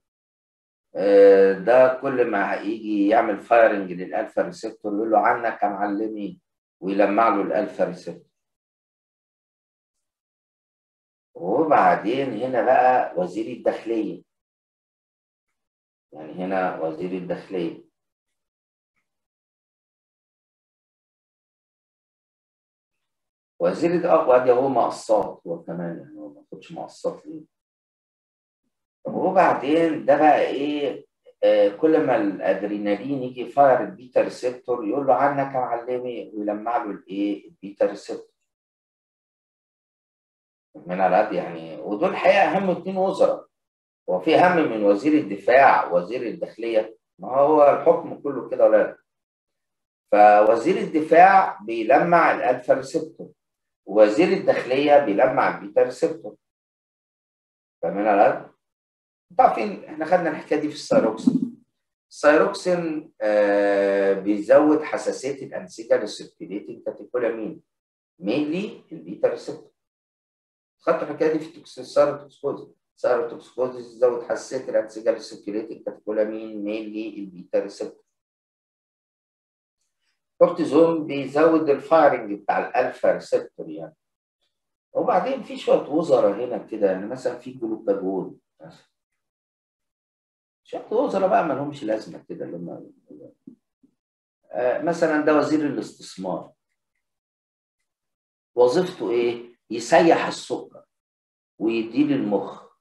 آه ده كل ما هيجي يعمل فايرنج للالفا ريسبتور يقول له عنك يا معلمي ويلمع له الالفا ريسبتور وبعدين هنا بقى وزير الداخليه يعني هنا وزير الداخليه وزير الأقوى ده هو مقصات هو كمان يعني هو ما بياخدش مقصات ليه وبعدين ده بقى ايه آه كل ما الادرينالين يجي فاير البيتا ريسبتور يقول له عنك يا معلمي ويلمع له الايه البيتا ريسبتور من على قد يعني ودول الحقيقه اهم اثنين وزراء هو في اهم من وزير الدفاع وزير الداخليه ما هو الحكم كله كده ولا لا فوزير الدفاع بيلمع الالفا ريسبتور وزير الداخليه بيلمع البيتا ريسبتور فاهمين ولا انتوا عارفين احنا خدنا الحكايه دي في السيروكسين السيروكسين آه بيزود حساسيه الانسجه للسيركيليتنج كاتيكولامين مينلي البيتا ريسبتور خدتوا الحكايه دي في السيروتوكسكوز السيروتوكسكوز يزود حساسيه الانسجه للسيركيليتنج كاتيكولامين مينلي البيتا ريسبتور كورتيزون بيزود الفايرنج بتاع الالفا ريسبتور يعني وبعدين في شويه وزراء هنا كده يعني مثلا في جلوكاجون مثلا شويه وزراء بقى ما لهمش لازمه كده لما آه مثلا ده وزير الاستثمار وظيفته ايه؟ يسيح السكر ويديه للمخ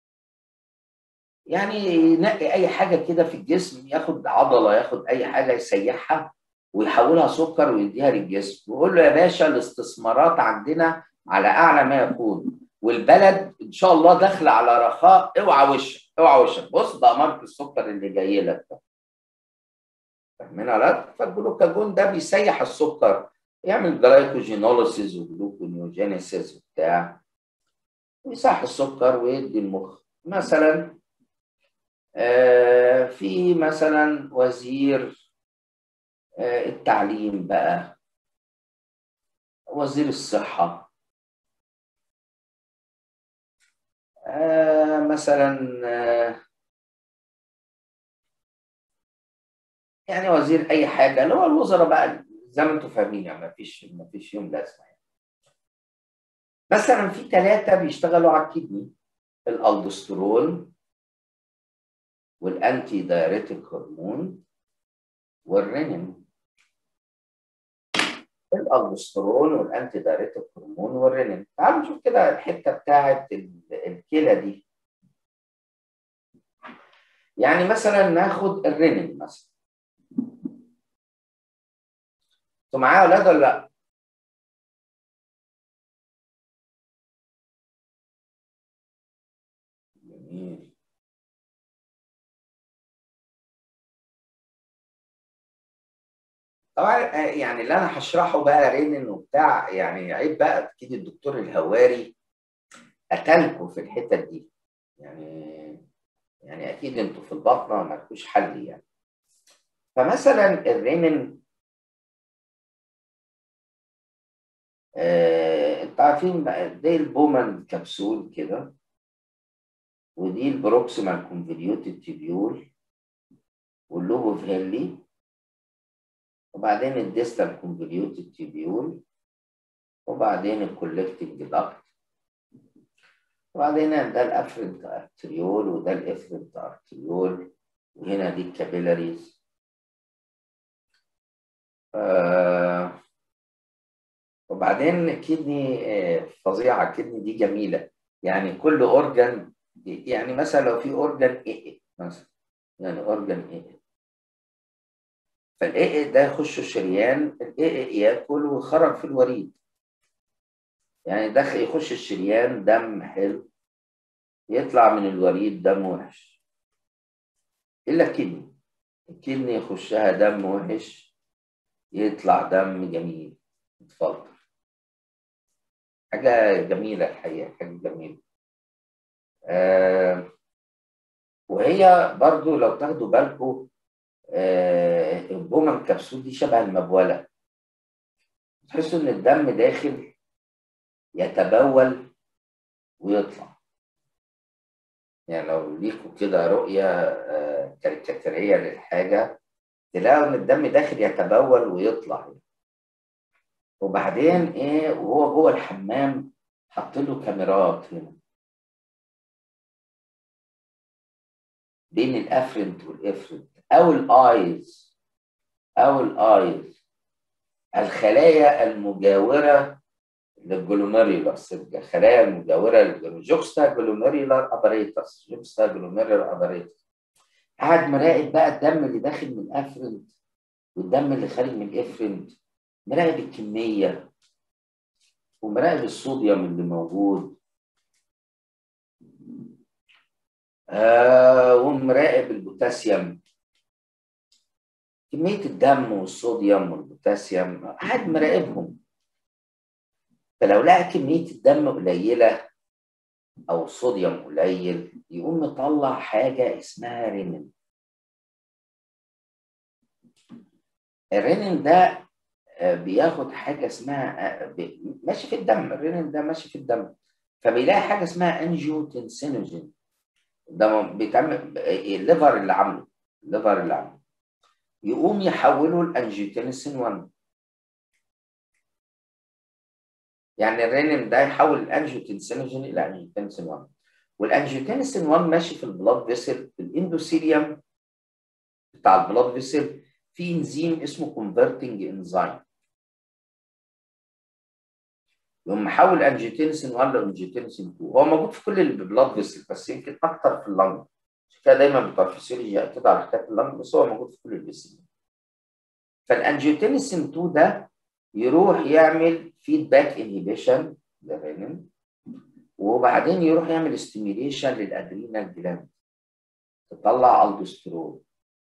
يعني ينقي اي حاجه كده في الجسم ياخد عضله ياخد اي حاجه يسيحها ويحولها سكر ويديها للجسم ويقول له يا باشا الاستثمارات عندنا على اعلى ما يكون والبلد ان شاء الله داخله على رخاء اوعى وشك اوعى وشك بص ده امارة السكر اللي جاي لك ده فاهمين ولا فالجلوكاجون ده بيسيح السكر يعمل جلايكوجينوليسيس وجلوكونيوجينيسيس وبتاع ويسيح السكر ويدي المخ مثلا آه في مثلا وزير آه التعليم بقى وزير الصحة آه مثلا آه يعني وزير أي حاجة اللي هو الوزراء بقى زي ما انتم فاهمين يعني ما فيش ما فيش يوم لازمة يعني. مثلا في ثلاثة بيشتغلوا على الكدني الالدوسترون والانتي دايريتيك هرمون والرينين الالدوسترون والانتي دايريتيك هرمون والرينين تعالوا نشوف كده الحته بتاعه الكلى دي يعني مثلا ناخد الرينين مثلا انتوا معايا يا ولاد ولا لا؟ جميل طبعا يعني اللي انا هشرحه بقى رينين وبتاع يعني عيب بقى اكيد الدكتور الهواري قتلكم في الحتت دي يعني يعني اكيد انتوا في البطنه مالكوش حل يعني فمثلا الرينين آه، انتوا عارفين بقى دي البومان كبسول كده ودي البروكسيمال كونفوليوتد تيبيول واللوبو فيلي وبعدين الديستال كونفوليوتد تيبيول وبعدين الكولكتنج داكت وبعدين ده الافرنت ارتريول وده الافرنت ارتريول وهنا دي الكابيلاريز آه وبعدين كدني آه فظيعه الكدني دي جميله يعني كل اورجان يعني مثلا لو في اورجان ايه مثلا يعني اورجان ايه فالايه ده يخش الشريان الايه ياكل ويخرج في الوريد يعني دخل يخش الشريان دم حلو يطلع من الوريد دم وحش الا الكدني الكدني يخشها دم وحش يطلع دم جميل اتفضل حاجة جميلة الحقيقة حاجة جميلة آه وهي برضو لو تاخدوا بالكم آه البومة الكبسول دي شبه المبولة تحسوا ان الدم داخل يتبول ويطلع يعني لو ليكوا كده رؤية آه كاريكاتيرية للحاجة تلاقوا ان الدم داخل يتبول ويطلع وبعدين ايه وهو جوه الحمام حط له كاميرات هنا بين الافرنت والافرنت او الايز او الايز الخلايا المجاوره للجلوميريولاس الخلايا المجاوره للجوكستا جلوميريولار اباريتس جوكستا جلوميريولار اباريتس قاعد مراقب بقى الدم اللي داخل من الافرنت والدم اللي خارج من الافرنت مراقب الكميه ومراقب الصوديوم اللي موجود آه ومراقب البوتاسيوم كمية الدم والصوديوم والبوتاسيوم قاعد مراقبهم فلو لقى كميه الدم قليله او الصوديوم قليل يقوم مطلع حاجه اسمها رينين الرينين ده بياخد حاجه اسمها ماشي في الدم الرينين ده ماشي في الدم فبيلاقي حاجه اسمها انجيوتنسينوجين ده بيتعمل الليفر اللي عامله الليفر اللي عامله يقوم يحوله لانجيوتنسين 1 يعني الرينين ده يحول الانجيوتنسينوجين الى انجيوتنسين 1 والانجيوتنسين 1 ماشي في البلاد فيسل في الاندوثيليوم بتاع البلاد فيسل في انزيم اسمه كونفرتنج انزيم يقوم محول انجيوتنسين 1 لانجيوتنسين 2 هو موجود في كل البلاد فيسل بس يمكن اكتر في اللنج عشان كده دايما بتوع الفسيولوجي ياكدوا على حكايه اللنج بس هو موجود في كل الفيسل فالانجيوتنسين 2 ده يروح يعمل فيدباك انهيبيشن للرينين وبعدين يروح يعمل ستيميليشن للادرينال جلاند تطلع الدوسترون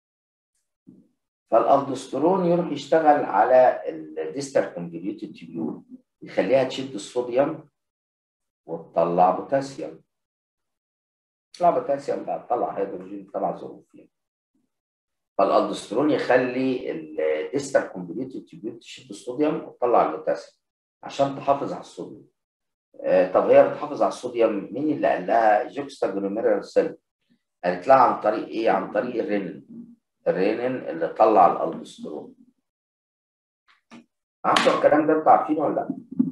فالالدوسترون يروح يشتغل على الديستال كونفوليوتد تيبيول يخليها تشد الصوديوم وتطلع بوتاسيوم تطلع بوتاسيوم بقى تطلع هيدروجين تطلع ظروف يعني فالالدوسترون يخلي الديستال كونفوليوتد تيبيول تشد الصوديوم وتطلع البوتاسيوم عشان تحافظ على الصوديوم آه طب هي بتحافظ على الصوديوم مين اللي قال لها جوكستا جلوميرال سيل قالت لها عن طريق ايه عن طريق الرينين الرينين اللي طلع الالدوسترون عارفه الكلام ده انتوا عارفينه ولا لا؟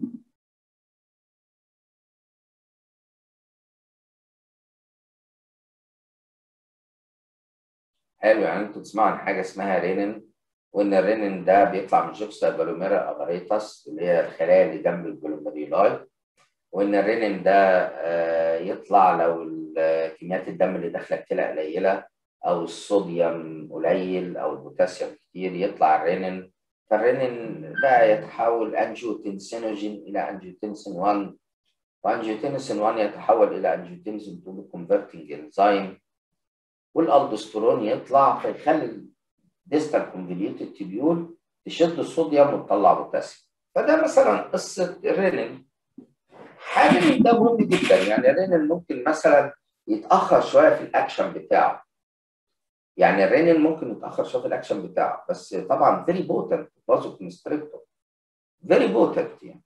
حلو يعني انتوا تسمعوا عن حاجه اسمها رينين وان الرينين ده بيطلع من جوكستا جلوميرا افاريتاس اللي هي الخلايا اللي جنب الجلوميرولاي وان الرينين ده يطلع لو كميات الدم اللي داخله الكلى قليله او الصوديوم قليل او البوتاسيوم كتير يطلع الرينين فالرينين ده يتحول انجيوتنسينوجين الى انجيوتنسين 1 وانجيوتنسين 1 يتحول الى انجيوتنسين 2 بالكونفرتنج انزيم والالدوسترون يطلع فيخلي الديستال كونفوليوتد تيبيول تشد الصوديوم وتطلع بوتاسيوم فده مثلا قصه الرينين حاجه من ده مهم جدا يعني الرينين ممكن مثلا يتاخر شويه في الاكشن بتاعه يعني الرينين ممكن يتاخر شويه في الاكشن بتاعه بس طبعا فيري بوتنت بازو كونستريكتور فيري بوتنت يعني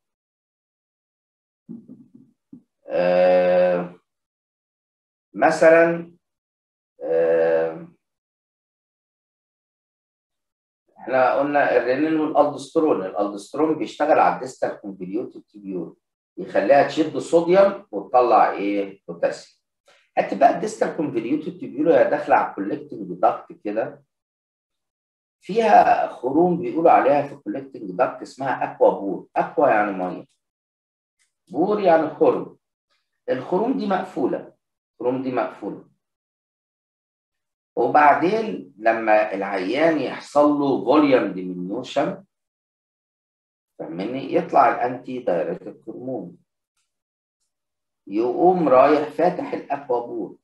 آه مثلا آه احنا قلنا الرينين والالدوسترون الالدوسترون بيشتغل على الديستال كونفوليوتد تيبيول يخليها تشد صوديوم وتطلع ايه بوتاسيوم حتى بقى الديستال كونفوليوتد تيبيول هي داخله على الكولكتنج داكت كده فيها خروم بيقولوا عليها في الكولكتنج داكت اسمها اكوا بور اكوا يعني ميه بور يعني خرم الخروم دي مقفوله الخروم دي مقفوله وبعدين لما العيان يحصل له فوليوم ديمينيوشن فاهمني يطلع الانتي دايريتك هرمون يقوم رايح فاتح الاكوا بور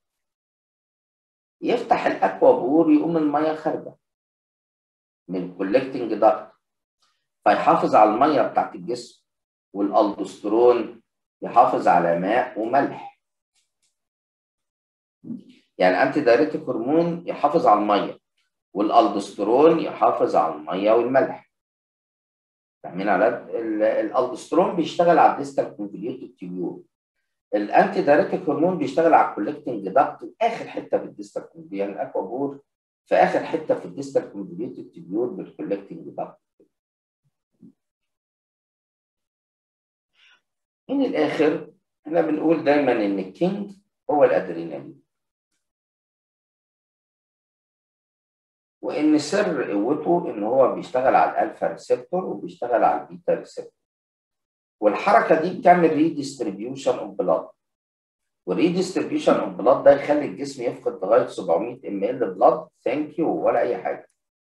يفتح الاكوا بور يقوم الميه خارجه من الكولكتنج داكت فيحافظ على الميه بتاعت الجسم والالدوسترون يحافظ على ماء وملح يعني الانتي دايريتك هرمون يحافظ على الميه والالدوسترون يحافظ على الميه والملح فاهمين على الالدوسترون بيشتغل على الديستال كونفوليوتد تيبيول الانتي دايريتك هرمون بيشتغل على الكولكتنج داكت اخر حته في الديستال يعني الاكوا بور في اخر حته في الديستال كونفوليوتد تيبيول بالكولكتنج داكت من الاخر احنا بنقول دايما ان الكينج هو الادرينالين وان سر قوته ان هو بيشتغل على الالفا ريسبتور وبيشتغل على البيتا ريسبتور والحركه دي بتعمل ريديستريبيوشن اوف بلاد والريديستريبيوشن اوف بلاد ده يخلي الجسم يفقد لغايه 700 ام ال بلاد ثانك يو ولا اي حاجه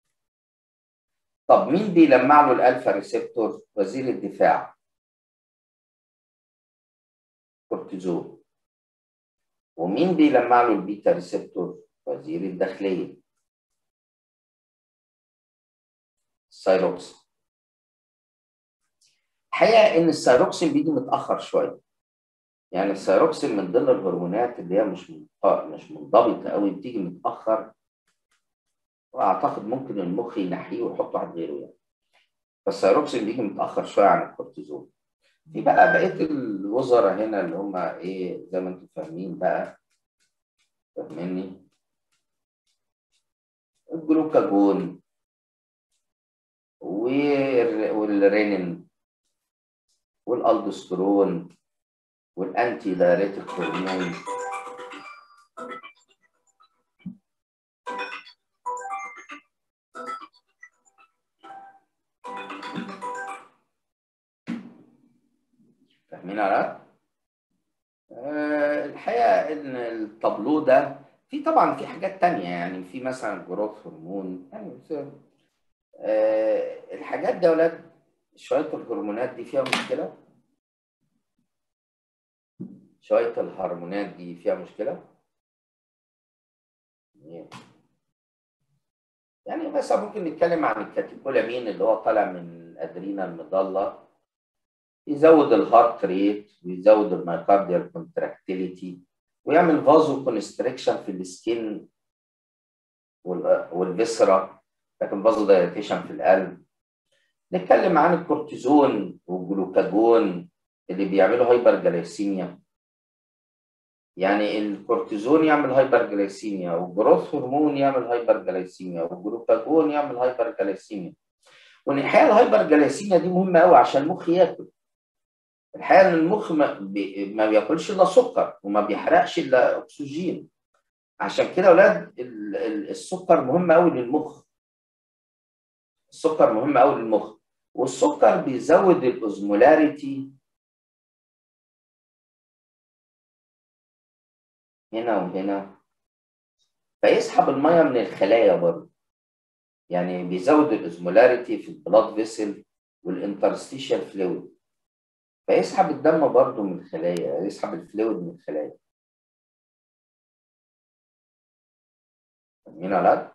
طب مين بيلمع له الالفا ريسبتور وزير الدفاع كورتيزول ومين بيلمع له البيتا ريسبتور وزير الداخليه السايروكس الحقيقه ان الثيروكسين بيجي متاخر شويه يعني الثيروكسين من ضمن الهرمونات اللي هي مش مش منضبطه قوي بتيجي متاخر واعتقد ممكن المخ ينحيه ويحط واحد غيره يعني فالثيروكسين بيجي متاخر شويه عن الكورتيزون في بقى بقيه الوزراء هنا اللي هم ايه زي ما انتم فاهمين بقى فاهميني الجلوكاجون والرينين والالدوسترون والانتي دايريتك هرمون فاهمين على أه الحقيقه ان التابلو ده في طبعا في حاجات تانية يعني في مثلا جروث هرمون يعني أه الحاجات دي يا ولاد شويه الهرمونات دي فيها مشكله شويه الهرمونات دي فيها مشكله يعني مثلا ممكن نتكلم عن الكاتيكولامين اللي هو طالع من الادرينا المضله يزود الهارت ريت ويزود المايكارديال كونتراكتيليتي ويعمل فازو كونستريكشن في السكين والفيسرا لكن فازو دايريتيشن في القلب نتكلم عن الكورتيزون والجلوكاجون اللي بيعملوا هايبر جلايسيميا يعني الكورتيزون يعمل هايبر جلايسيميا والجروث هرمون يعمل هايبر جلايسيميا والجلوكاجون يعمل هايبر جلايسيميا والحقيقه الهايبر جلايسيميا دي مهمه قوي عشان المخ ياكل الحقيقه ان المخ ما, بي... ما بياكلش الا سكر وما بيحرقش الا اكسجين عشان كده يا اولاد السكر مهم قوي للمخ السكر مهم قوي للمخ والسكر بيزود الاوزمولاريتي هنا وهنا فيسحب الميه من الخلايا برضه يعني بيزود الاوزمولاريتي في البلاد فيسل والانترستيشال فلويد فيسحب الدم برضه من الخلايا يسحب الفلويد من الخلايا فاهمين ولا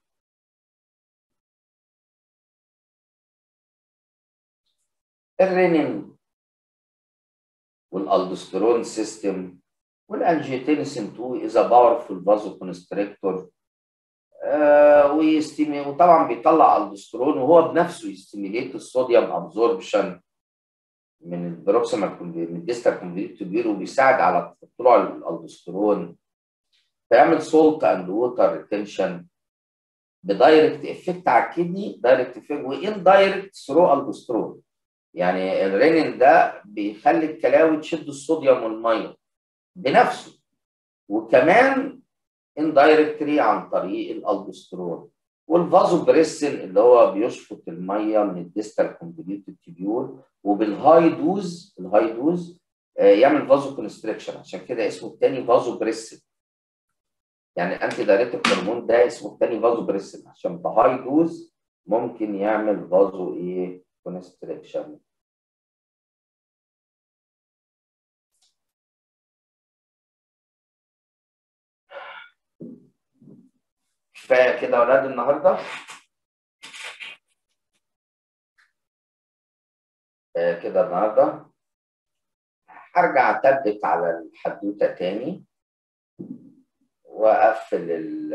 الرينين والالدوستيرون سيستم والانجيوتنسين 2 از باورفول فازو كونستريكتور ويستيمي وطبعا بيطلع الدوسترون وهو بنفسه يستيميليت الصوديوم ابزوربشن من البروكسيمال من الديستال كونفيكتوبير وبيساعد على طلوع الالدوسترون فيعمل سولت اند ووتر ريتنشن بدايركت افكت على الكدني دايركت افكت وان دايركت ثرو الدوسترون يعني الرينين ده بيخلي الكلاوي تشد الصوديوم والميه بنفسه وكمان اندايركتلي عن طريق الالدوسترون والفازو بريسل اللي هو بيشفط الميه من الديستال كونفوليوتد تيبيول وبالهاي دوز الهاي دوز يعمل فازو كونستريكشن عشان كده اسمه الثاني فازو بريسل يعني انتي دايريتك هرمون ده اسمه الثاني فازو بريسل عشان بهاي دوز ممكن يعمل فازو ايه كونستريكشن كفايه كده يا اولاد النهارده كفايه كده النهارده هرجع اتبت على الحدوته تاني واقفل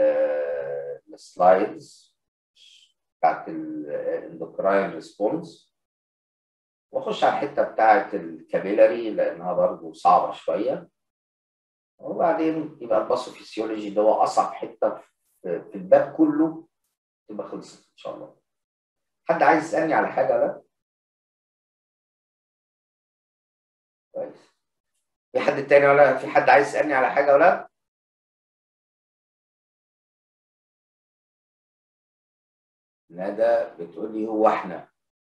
السلايدز بتاعت الاندوكراين ريسبونس واخش على الحته بتاعت الكابيلاري لانها برضه صعبه شويه وبعدين يبقى الباثوفيسيولوجي اللي هو اصعب حته في الباب كله تبقى خلصت ان شاء الله حد عايز يسالني على حاجه لا كويس في حد تاني ولا في حد عايز يسالني على حاجه ولا ندى بتقول لي هو احنا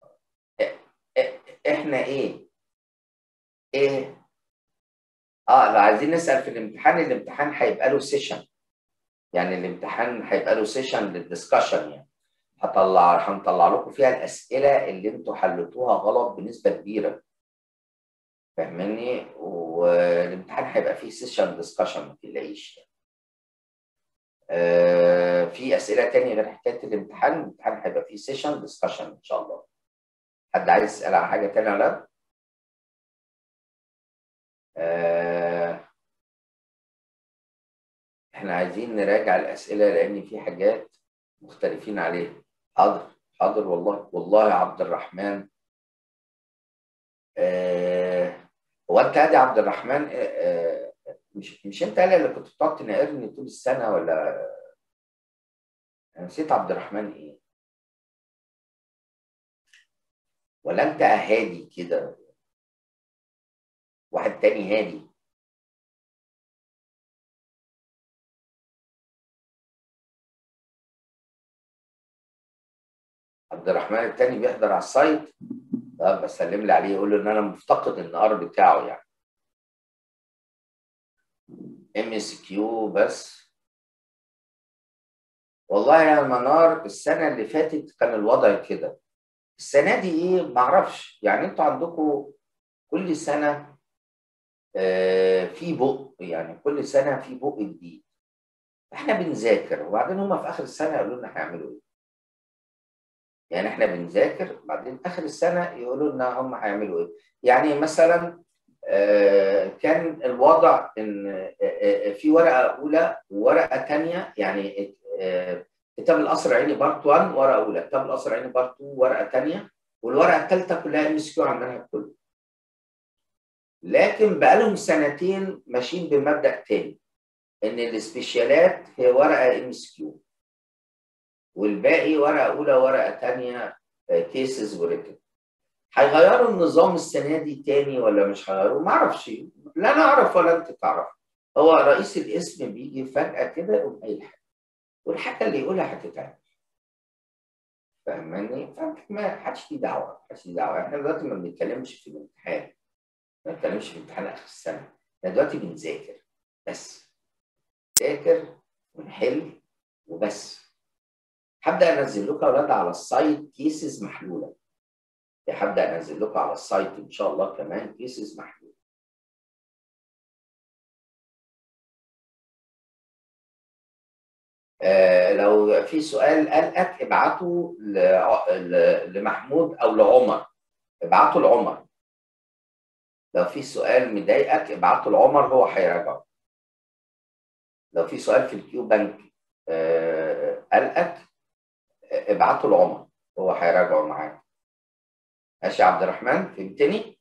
احنا ايه ايه اه لو عايزين نسال في الامتحان الامتحان هيبقى له سيشن يعني الامتحان هيبقى له سيشن للدسكشن يعني هطلع هنطلع لكم فيها الاسئله اللي انتوا حلتوها غلط بنسبه كبيره فاهمني والامتحان هيبقى فيه سيشن دسكشن ما تقلقيش يعني. آه في اسئله تانية غير حكايه الامتحان الامتحان هيبقى فيه سيشن دسكشن ان شاء الله حد عايز يسال على حاجه تانية ولا آه احنا عايزين نراجع الاسئله لان في حاجات مختلفين عليها حاضر حاضر والله والله يا عبد الرحمن آه هو انت ادي عبد الرحمن آه مش مش انت اللي كنت بتقعد تناقرني طول السنه ولا انا نسيت عبد الرحمن ايه ولا انت هادي كده واحد تاني هادي عبد الرحمن التاني بيحضر على السايت طب بسلم لي عليه يقول له ان انا مفتقد النهار بتاعه يعني ام اس كيو بس والله يا منار السنه اللي فاتت كان الوضع كده السنه دي ايه ما اعرفش يعني انتوا عندكم كل سنه آه في بق يعني كل سنه في بق جديد احنا بنذاكر وبعدين هم في اخر السنه يقولوا لنا هيعملوا ايه يعني احنا بنذاكر بعدين اخر السنه يقولوا لنا هم هيعملوا ايه يعني مثلا آه كان الوضع ان آه في ورقه اولى وورقه ثانيه يعني كتاب القصر العيني بارت 1 ورقه اولى كتاب القصر العيني بارت 2 ورقه ثانيه والورقه الثالثه كلها ام اس كيو عندنا كله لكن بقالهم سنتين ماشيين بمبدا تاني ان السبيشالات هي ورقه ام اس كيو والباقي ورقه اولى ورقه ثانيه كيسز وريتن هيغيروا النظام السنه دي تاني ولا مش هيغيروا ما اعرفش لا انا اعرف ولا انت تعرف هو رئيس القسم بيجي فجاه كده يقوم قايل حاجه والحاجه اللي يقولها هتتعمل فاهماني؟ فما حدش ليه دعوه حدش ليه دعوه احنا دلوقتي ما بنتكلمش في الامتحان ما بنتكلمش في امتحان اخر السنه احنا دلوقتي بنذاكر بس نذاكر ونحل وبس هبدا انزل لكم يا اولاد على السايت كيسز محلوله هبدا انزل لكم على السايت ان شاء الله كمان كيسز محلوله آه لو في سؤال قلقك ابعته لمحمود او لعمر ابعته لعمر لو في سؤال مضايقك ابعته لعمر هو هيراجعه لو في سؤال في الكيو بنك آه قلقك ابعته لعمر هو هيراجعه معاك ماشي يا عبد الرحمن فهمتني؟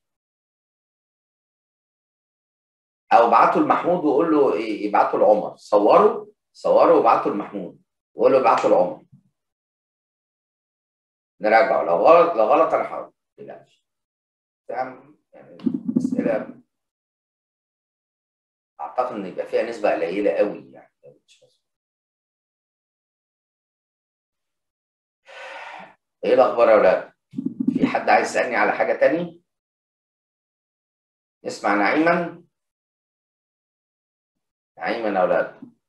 او ابعته لمحمود وقول له يبعته لعمر صوره صوره وابعته لمحمود وقول له ابعته لعمر نراجعه لو غلط لو غلط انا هقول ما تقلقش يعني اسئله اعتقد ان يبقى فيها نسبه قليله قوي يعني ايه الاخبار يا ولاد؟ في حد عايز يسالني على حاجه تاني؟ نسمع نعيما نعيما يا ولاد